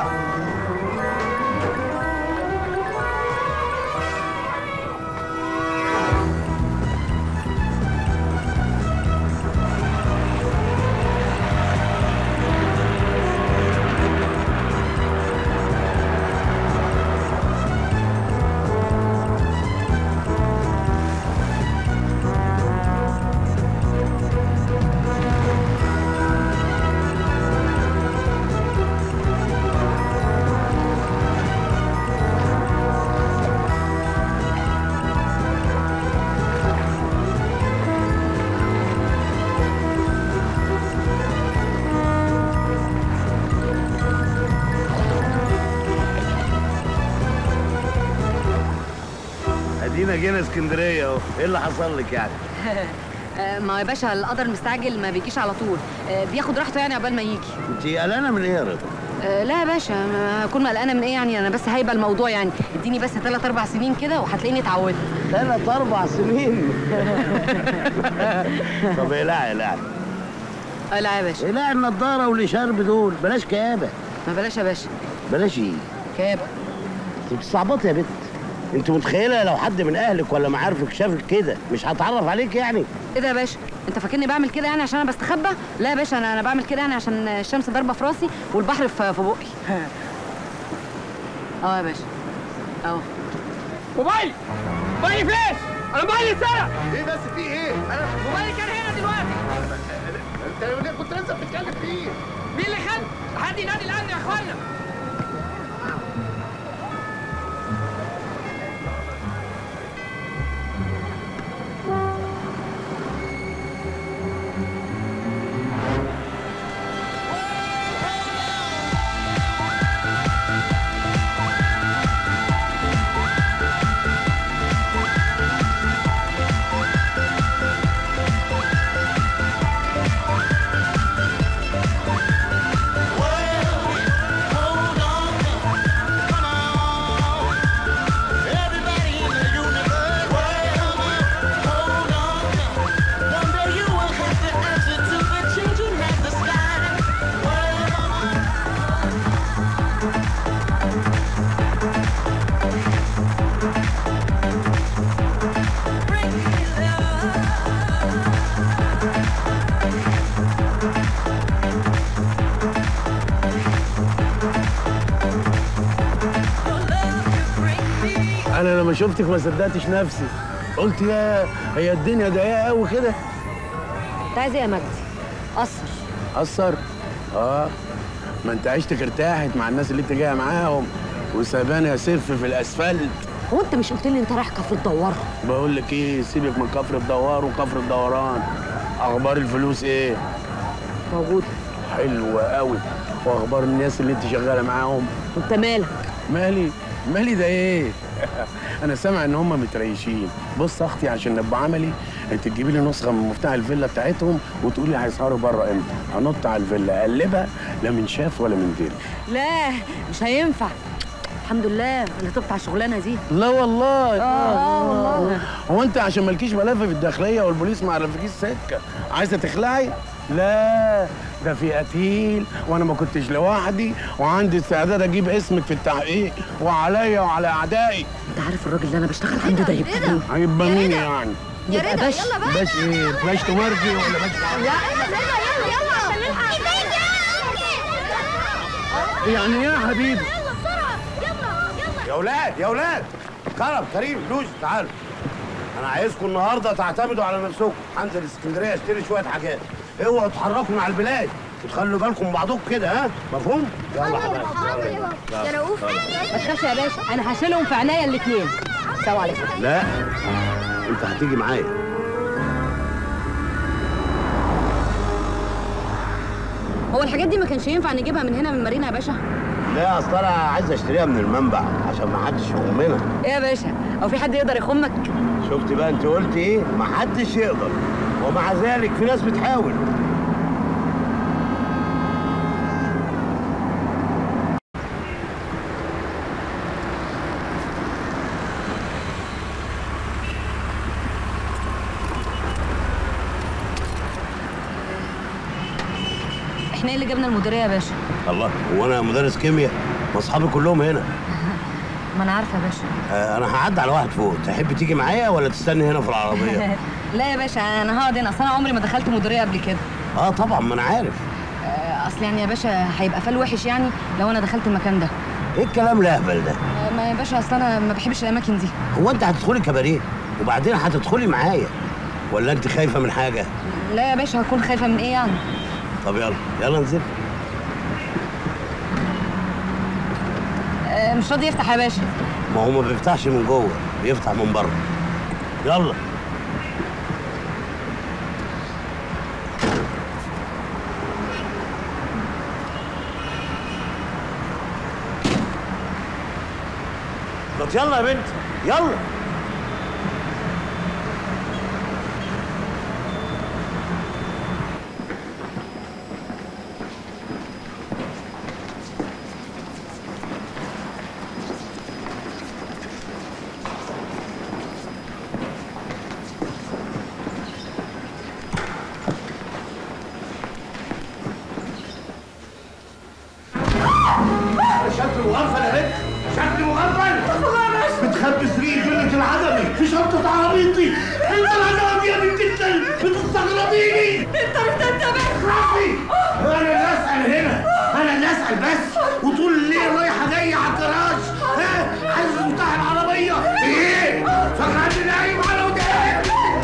ادينا جينا اسكندريه اهو ايه اللي حصل لك يعني آه، ما يا باشا القدر مستعجل ما بيجيش على طول آه، بياخد راحته يعني عقبال ما يجي انت قلقانه من ايه يا رضا آه، لا يا باشا ما اكون قلقانه من ايه يعني انا بس هايبه الموضوع يعني اديني بس ثلاث اربع سنين كده وهتلاقيني اتعودت ثلاث اربع سنين طب اقلعي اقلعي لا يا باشا اقلعي النضاره والشرب دول بلاش كآبه ما بلاش يا باشا بلاش ايه كاب انت بتصعبطي يا بنت انت متخيله لو حد من اهلك ولا معارفك شافك كده مش هتعرف عليك يعني ايه ده يا باشا انت فاكرني بعمل كده يعني عشان انا بستخبى لا يا باشا انا انا بعمل كده يعني عشان الشمس ضاربه في راسي والبحر في في بقي اه يا باشا اهو موبايلي موبايلي فين؟ انا موبايلي اتسرق ايه بس في ايه؟ انا موبايلي كان هنا دلوقتي انت كنت لسه بتتكلم فيه مين اللي خد؟ حد ينادي الامن يا اخوانا انا لما شفتك ما صدقتش نفسي قلت يا هي الدنيا ضيقه قوي كده انت عايز ايه يا مجدي؟ قصر اثر اه ما انت عيشتك ارتاحت مع الناس اللي انت جايه معاهم وساباني اسف في الاسفلت هو انت مش قلت لي انت رايح كفر الدوار بقول لك ايه سيبك من كفر الدوار وكفر الدوران اخبار الفلوس ايه موجوده حلوه قوي واخبار الناس اللي انت شغاله معاهم وانت مالك مالي مالي ده ايه انا سامع ان هم متريشين بص يا اختي عشان نبقى عملي انت تجيبي لي نسخه من مفتاح الفيلا بتاعتهم وتقولي لي هيسهروا بره امتى هنط على الفيلا اقلبها لا من شاف ولا من دري لا مش هينفع الحمد لله انا تبت على الشغلانه دي لا والله اه والله هو انت عشان مالكيش ملف في الداخليه والبوليس ما عرفكيش سكه عايزه تخلعي لا ده في قتيل وانا ما كنتش لوحدي وعندي استعداد اجيب اسمك في التحقيق وعليا وعلى اعدائي انت عارف الراجل اللي انا بشتغل عنده ده يبقى مين هيبقى مين يعني يا رضا باش يلا بقى باش ايه باش تمرجي ولا باش يعني ايه يا حبيبي يا ولاد يا ولاد كرم كريم لوز تعالوا انا عايزكم النهارده تعتمدوا على نفسكم هنزل اسكندريه اشتري شويه حاجات اوعوا تحركوا مع البلاد وتخلوا بالكم من بعضكم كده ها مفهوم يلا حبايبي يلا. يا رؤوف ما تخافش يا باشا انا هشيلهم في عينيا الاثنين سلام عليكم لا انت هتيجي معايا هو الحاجات دي ما كانش ينفع نجيبها من هنا من مارينا يا باشا لا اصل انا عايز اشتريها من المنبع عشان ما حدش يخمنا ايه يا باشا هو في حد يقدر يخمك شفت بقى انت قلت ايه ما حدش يقدر ومع ذلك في ناس بتحاول احنا ايه اللي جبنا المديريه يا باشا الله هو انا مدرس كيمياء واصحابي كلهم هنا ما انا عارفه يا باشا آه انا هعدي على واحد فوق تحب تيجي معايا ولا تستني هنا في العربيه لا يا باشا انا هقعد هنا اصل انا عمري ما دخلت مديريه قبل كده اه طبعا ما انا عارف آه، اصل يعني يا باشا هيبقى فال وحش يعني لو انا دخلت المكان ده ايه الكلام الاهبل ده آه، ما يا باشا اصل انا ما بحبش الاماكن دي هو انت هتدخلي كباريه وبعدين هتدخلي معايا ولا انت خايفه من حاجه لا يا باشا هكون خايفه من ايه يعني طب يلا يلا انزل آه، مش راضي يفتح يا باشا ما هو ما بيفتحش من جوه بيفتح من بره يلا بس يلا يا بنت يلا شكل مغفل يا بنت شكل مغفل بتخبي سرير جلة العدمي في شنطة عربيتي انت العدمي يا بنت الكلب بتستغربي فضيني انت انت راسي انا اللي اسال هنا انا اللي اسال بس وطول الليل رايحه جايه على الجراج ها عايز مفتاح العربيه ايه فاكرني نايم على وداني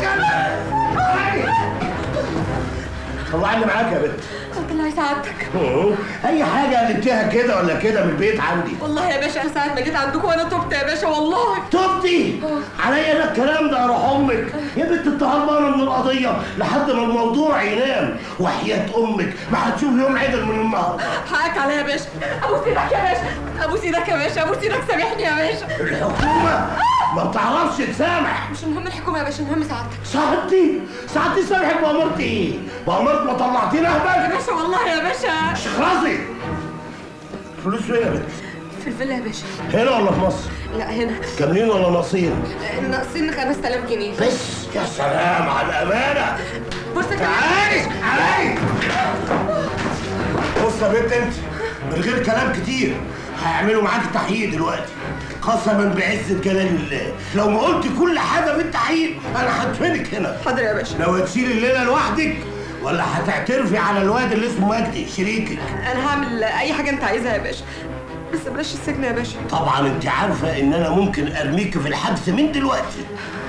طلعني معاك يا بنت الله يسعدك أوه. اي حاجه قلبتيها كده ولا كده من البيت عندي والله يا باشا انا ساعة ما جيت عندكم وانا تبت يا باشا والله تبتي عليا انا الكلام ده اروح امك يا بنت انت هربانه من القضيه لحد ما الموضوع ينام وحياه امك ما هتشوف يوم عدل من النهارده حقك عليا يا باشا ابوس ايدك يا باشا ابوس ايدك يا باشا ابوس ايدك سامحني يا باشا الحكومه ما بتعرفش تسامح مش المهم الحكومه يا باشا المهم سعادتك سعادتي سعادتي سامحك بأمرتي ايه؟ بأمرت ما طلعتينا يا اهبل باشا والله يا باشا اخلصي فلوس فين يا بنت؟ في الفيلا يا باشا هنا ولا في مصر؟ لا هنا كاملين ولا ناقصين؟ ناقصين 5000 جنيه بس يا سلام على الامانه بص تعالي تعالي بص يا بنت انت من غير كلام كتير هيعملوا معاك تحقيق دلوقتي قسما بعزة جلال الله لو ما قلت كل حاجة في التحقيق أنا هدفنك هنا حاضر يا باشا لو هتشيل الليلة لوحدك ولا هتعترفي على الواد اللي اسمه مجدي شريكك انا هعمل اي حاجه انت عايزها يا باشا بس بلاش السجن يا باشا طبعا انت عارفة ان انا ممكن ارميك في الحبس من دلوقتي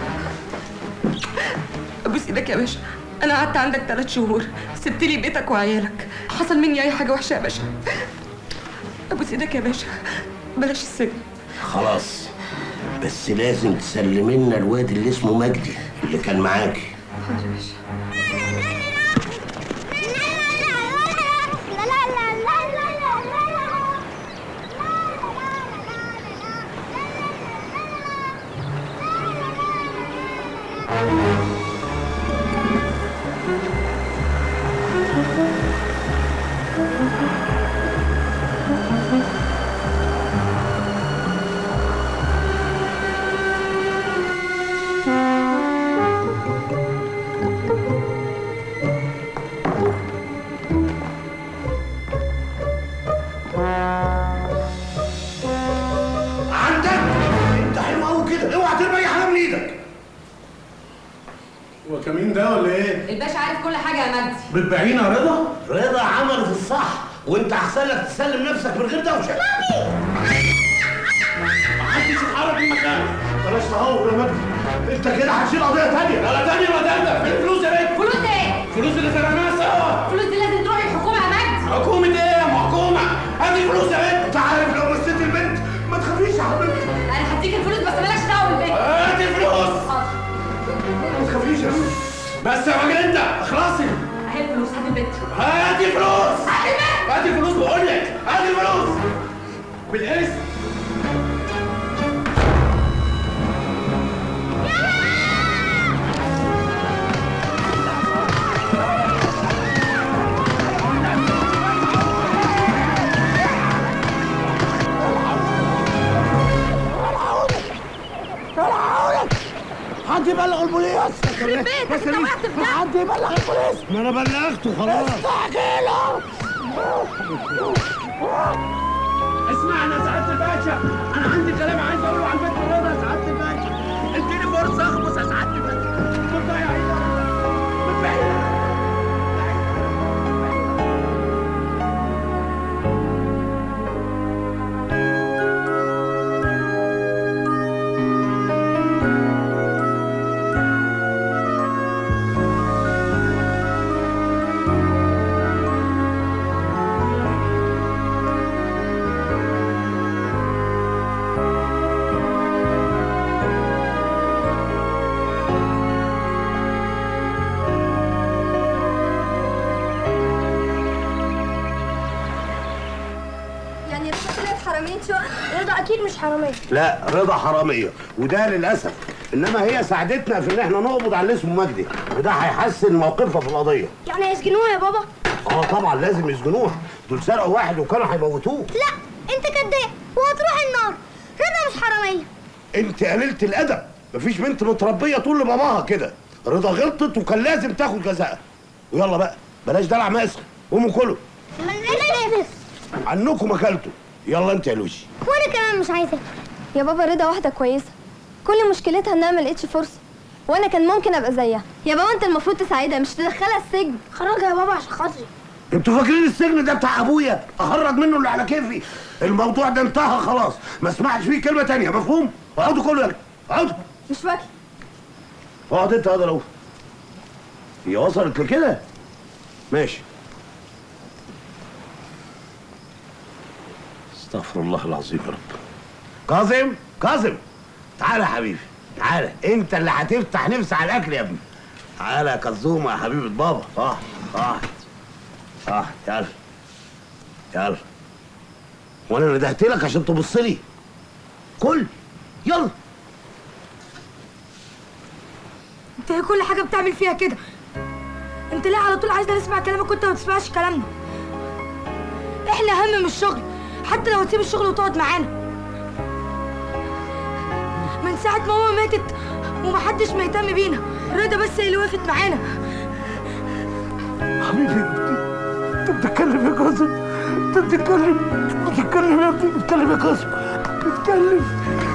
ابوس ايدك يا باشا انا قعدت عندك ثلاث شهور سبت لي بيتك وعيالك حصل مني اي حاجه وحشه يا باشا ابوس ايدك يا باشا بلاش السجن خلاص بس لازم تسلمي لنا الواد اللي اسمه مجدي اللي كان معاكي حاضر يا باشا عندك انت حلو قوي كده اوعى ترمي اي حاجه من ايدك هو كمين ده ولا ايه؟ الباشا عارف كل حاجه يا مجدي بتبيعينا رضا رضا عملت الصح وانت احسن لك تسلم نفسك من غير دوشه محدش يتحرك من مكانه بلاش تهور يا مجدي انت كده هتشيل قضيه تانيه لا تانيه ما ده فين الفلوس يا بنت فلوس ايه؟ الفلوس اللي سرقناها سوا الفلوس دي لازم تروح للحكومه يا مجدي حكومة ايه يا محكومة؟ هاتي الفلوس يا بنت انت عارف لو مسيت البنت ما تخافيش يا حبيبتي انا هديك الفلوس بس مالكش دعوه بالبيت هاتي الفلوس ما تخافيش يا بنت بس يا راجل انت اخلصي اهي الفلوس هات البيت هاتي الفلوس هاتي الفلوس بقول لك هاتي الفلوس بالاسم حد يبلغ البوليس يخرب بيتك انت وقعت في ده حد يبلغ البوليس ما انا بلغته خلاص استعجلوا اسمعنا يا سعاده الباشا انا عندي كلام عايز اقوله على البيت رضا يا سعاده الباشا اديني فرصه اخبص يا سعاده الباشا متضيعين متبعين يعني رضا طلعت حرامية شقق رضا اكيد مش حرامية لا رضا حرامية وده للأسف إنما هي ساعدتنا في إن إحنا نقبض على اللي اسمه مجدي وده هيحسن موقفها في القضية يعني هيسجنوها يا بابا اه طبعا لازم يسجنوها دول سرقوا واحد وكانوا هيموتوه لا انت كداب وهتروح النار رضا مش حرامية انت قليلة الادب مفيش بنت متربيه طول لباباها كده رضا غلطت وكان لازم تاخد جزاءها ويلا بقى بلاش دلع ماسخ قوموا كلوا ليه عنكم اكلتوا يلا انت يا لوشي وانا كمان مش عايزة يا بابا رضا واحدة كويسة كل مشكلتها انها ما لقيتش فرصة وانا كان ممكن ابقى زيها يا بابا انت المفروض تساعدها مش تدخلها السجن خرجها يا بابا عشان خاطري انتوا فاكرين السجن ده بتاع ابويا اخرج منه اللي على كيفي الموضوع ده انتهى خلاص ما اسمعش فيه كلمه تانية مفهوم اقعدوا كله يلا اقعدوا مش فاكر اقعد انت هذا لو هي وصلت لكده ماشي استغفر الله العظيم يا رب كاظم كاظم تعالى يا حبيبي تعالى انت اللي هتفتح نفسي على الاكل يا ابني تعالى يا كزومه يا حبيبه بابا صح صح صح يلا يلا وانا ندهت لك عشان تبص لي كل يلا انت ايه كل حاجه بتعمل فيها كده انت ليه على طول عايزنا نسمع كلامك وانت ما بتسمعش كلامنا احنا اهم من الشغل حتى لو تسيب الشغل وتقعد معانا من ساعه ما ماما ماتت ومحدش مهتم بينا رضا بس هي اللي وقفت معانا حبيبي انت بتتكلم يا كاظم انت بتتكلم بتتكلم يا ابني بتتكلم يا كاظم بتتكلم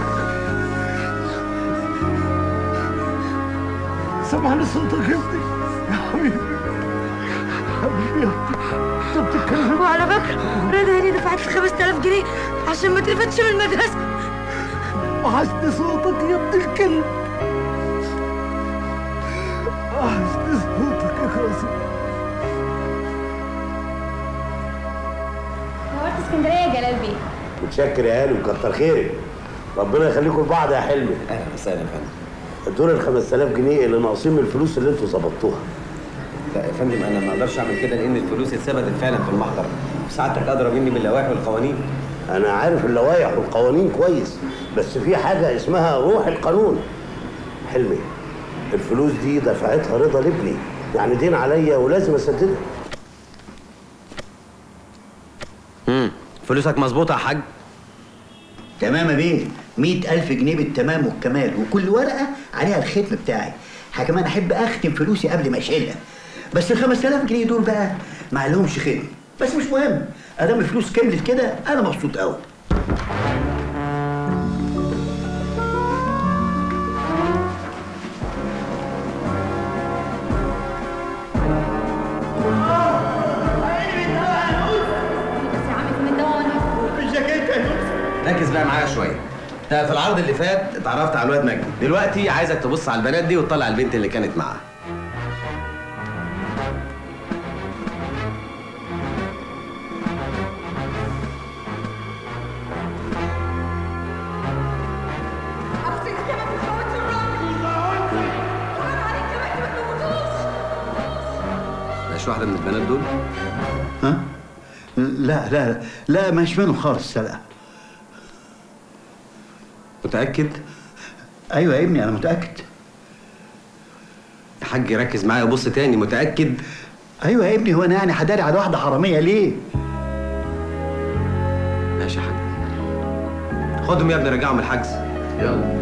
سامعني صوتك يا ابني يا حبيبي حبيبي يا ابني انت بتتكلم وعلى فكره رضا هي اللي دفعت لي 5000 جنيه عشان ما تلفتش من المدرسه وحشني صوتك يا ابن الكلب وحشني صوتك يا كاظم نورت اسكندريه يا جلال بيه متشكر يا هاني وكتر خيرك ربنا يخليكم لبعض يا حلمي اهلا وسهلا يا فندم دول ال 5000 جنيه اللي ناقصين من الفلوس اللي انتوا ظبطوها لا يا فندم انا ما اقدرش اعمل كده لان الفلوس اتثبتت فعلا في المحضر سعادتك ادرى مني باللوائح والقوانين انا عارف اللوائح والقوانين كويس بس في حاجه اسمها روح القانون حلمي الفلوس دي دفعتها رضا لابني يعني دين عليا ولازم اسددها امم فلوسك مظبوطه يا حاج تمام يا بيه 100000 جنيه بالتمام والكمال وكل ورقه عليها الختم بتاعي ح- كمان احب اختم فلوسي قبل ما اشيلها بس ال 5000 جنيه دول بقى ما عليهمش ختم بس مش مهم ادام الفلوس كملت كده انا مبسوط قوي ركز بقى معايا شويه انت في العرض اللي فات اتعرفت على الواد مجدي دلوقتي عايزك تبص على البنات دي وتطلع البنت اللي كانت معاها مش واحده من البنات دول ها لا لا لا مش منهم خالص لا متاكد ايوه يا ابني انا متاكد يا حاج ركز معايا وبص تاني متاكد ايوه يا ابني هو انا يعني هداري على واحده حراميه ليه ماشي يا حاج خدهم يا ابني رجعهم الحجز يلا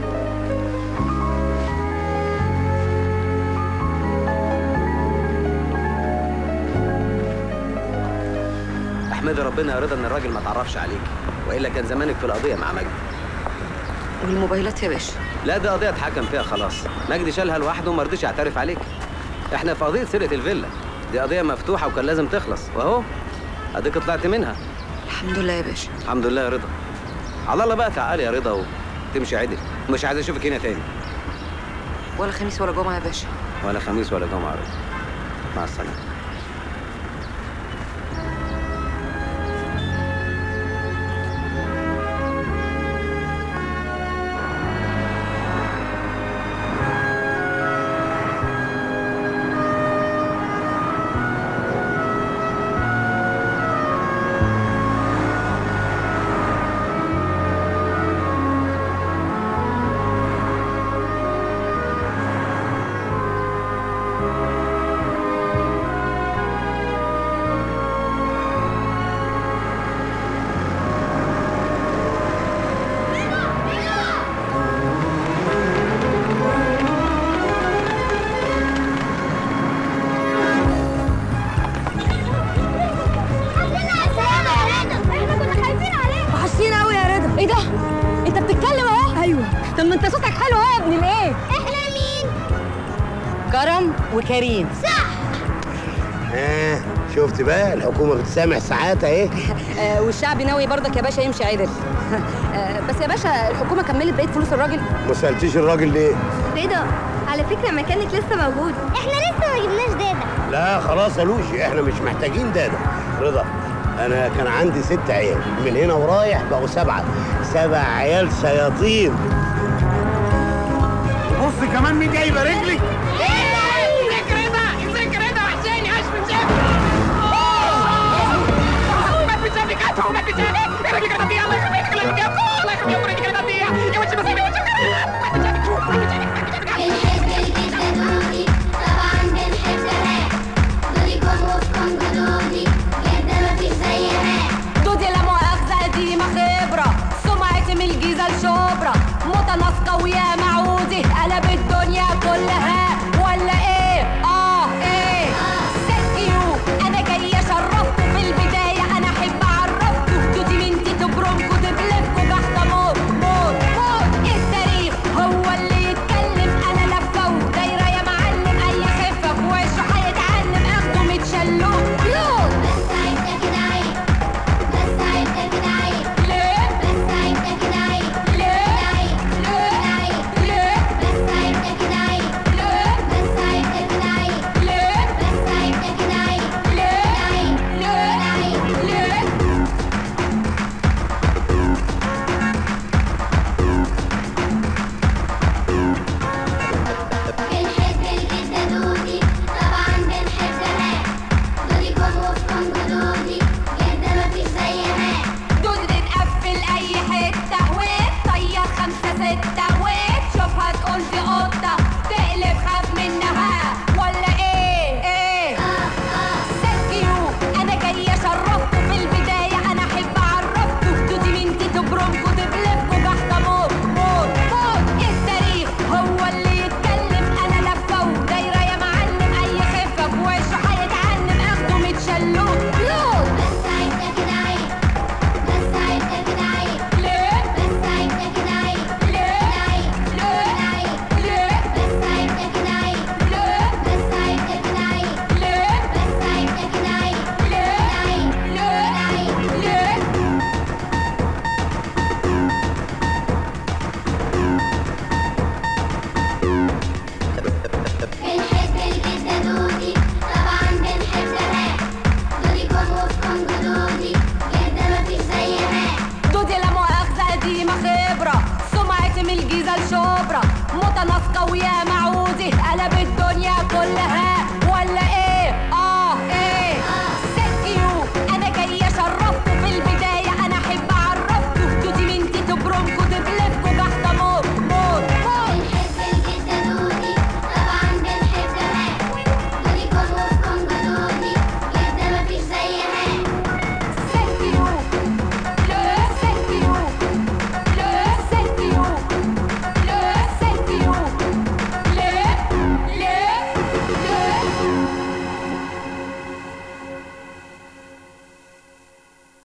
احمد ربنا يا رضا ان الراجل ما تعرفش عليك والا كان زمانك في القضيه مع مجدي والموبايلات يا باشا لا دي قضيه اتحكم فيها خلاص مجدي شالها لوحده وما رضيش يعترف عليك احنا في قضيه سرقه الفيلا دي قضيه مفتوحه وكان لازم تخلص واهو اديك طلعت منها الحمد لله يا باشا الحمد لله يا رضا على الله بقى تعالي يا رضا وتمشي عدل مش عايز اشوفك هنا تاني ولا خميس ولا جمعه يا باشا ولا خميس ولا جمعه يا رضا مع السلامه وحشتينا قوي يا رضا ايه ده انت بتتكلم اهو ايوه طب ما انت صوتك حلو اهو يا ابن الايه احنا مين كرم وكريم اه شفت بقى الحكومه بتسامح ساعات اهي آه والشعب ناوي برضك يا باشا يمشي عدل آه بس يا باشا الحكومه كملت بقيه فلوس الراجل ما سالتيش الراجل ليه رضا على فكره مكانك لسه موجود احنا لسه ما جبناش دادا لا خلاص يا لوشي احنا مش محتاجين دادا رضا انا كان عندي ست عيال من هنا ورايح بقوا سبعه سبع عيال شياطين بص كمان مين جايبه رجلي ازيك رضا ازيك رضا وحشاني اشفي مشافي مات بتشافي كاتو مات بتشافي رجلك رضا الله يخليك الله يخليك الله يخليك رجلك رضا يا وش بصير يا وش الحزب الجدودي طبعا بنحبها دوديكم وفكم جدودي جدا مفيش زيها دودي لا مؤاخذة قديمة خبرة سمعتي من الجيزة لشبرا متناسقة ويا معودي قلب الدنيا كلها ولا ايه؟ اه ايه؟ ثانك يو انا جاية اشرفكوا في البداية انا احب اعرفكوا دودي بنتي تبرمكوا تبلفكوا تحت موت موت موت التاريخ هو اللي يتكلم انا لفة ودايرة يا معلم اي خفة في وشه هيتعلم اخده متشلوه يوه بس عيبتك كده عيب بس عيبتك كده عيب ليه؟ بس عيبتك كده عيب ليه؟ عيب ليه؟ ليه؟ بس عيبتك كده عيب ليه؟ بس عيبتك كده عيب ليه؟ بس عيبتك كده عيب ليه؟ عيب ليه؟ ليه؟ الحزب الجدودي طبعا بنحبها دوديكم وفكم جدودي جدا مفيش زيها دود تقفل اي حته وتطير خمسه سته وتشوفها تقول دي قطه تقلب خاف منها ولا ايه؟ ايه؟ ثانك يو انا جايه اشرفكوا في البدايه انا احب اعرفكوا دودي بنتي تبرمكوا تبلفكوا تحت موت موت موت التاريخ هو اللي يتكلم انا لفه ودايره يا معلم اي خفه في وشه هيتعلم اخده متشلوه يوه بس عيبتك كده عيب بس عيبتك كده عيب ليه؟ بس عيبتك كده عيب ليه؟ عيب ليه؟ عيب ليه؟ بس عيبتك كده عيب ليه؟ بس عيبتك كده عيب ليه؟ بس عيبتك كده عيب ليه؟ عيب ليه؟ ليه؟ الحزب الجدودي طبعا بنحبها دوديكم وفكم جدودي جدا مفيش زيها دودي لا مؤاخذة قديمة خبرة سمعتي من الجيزة لشبرا متناسقة ويا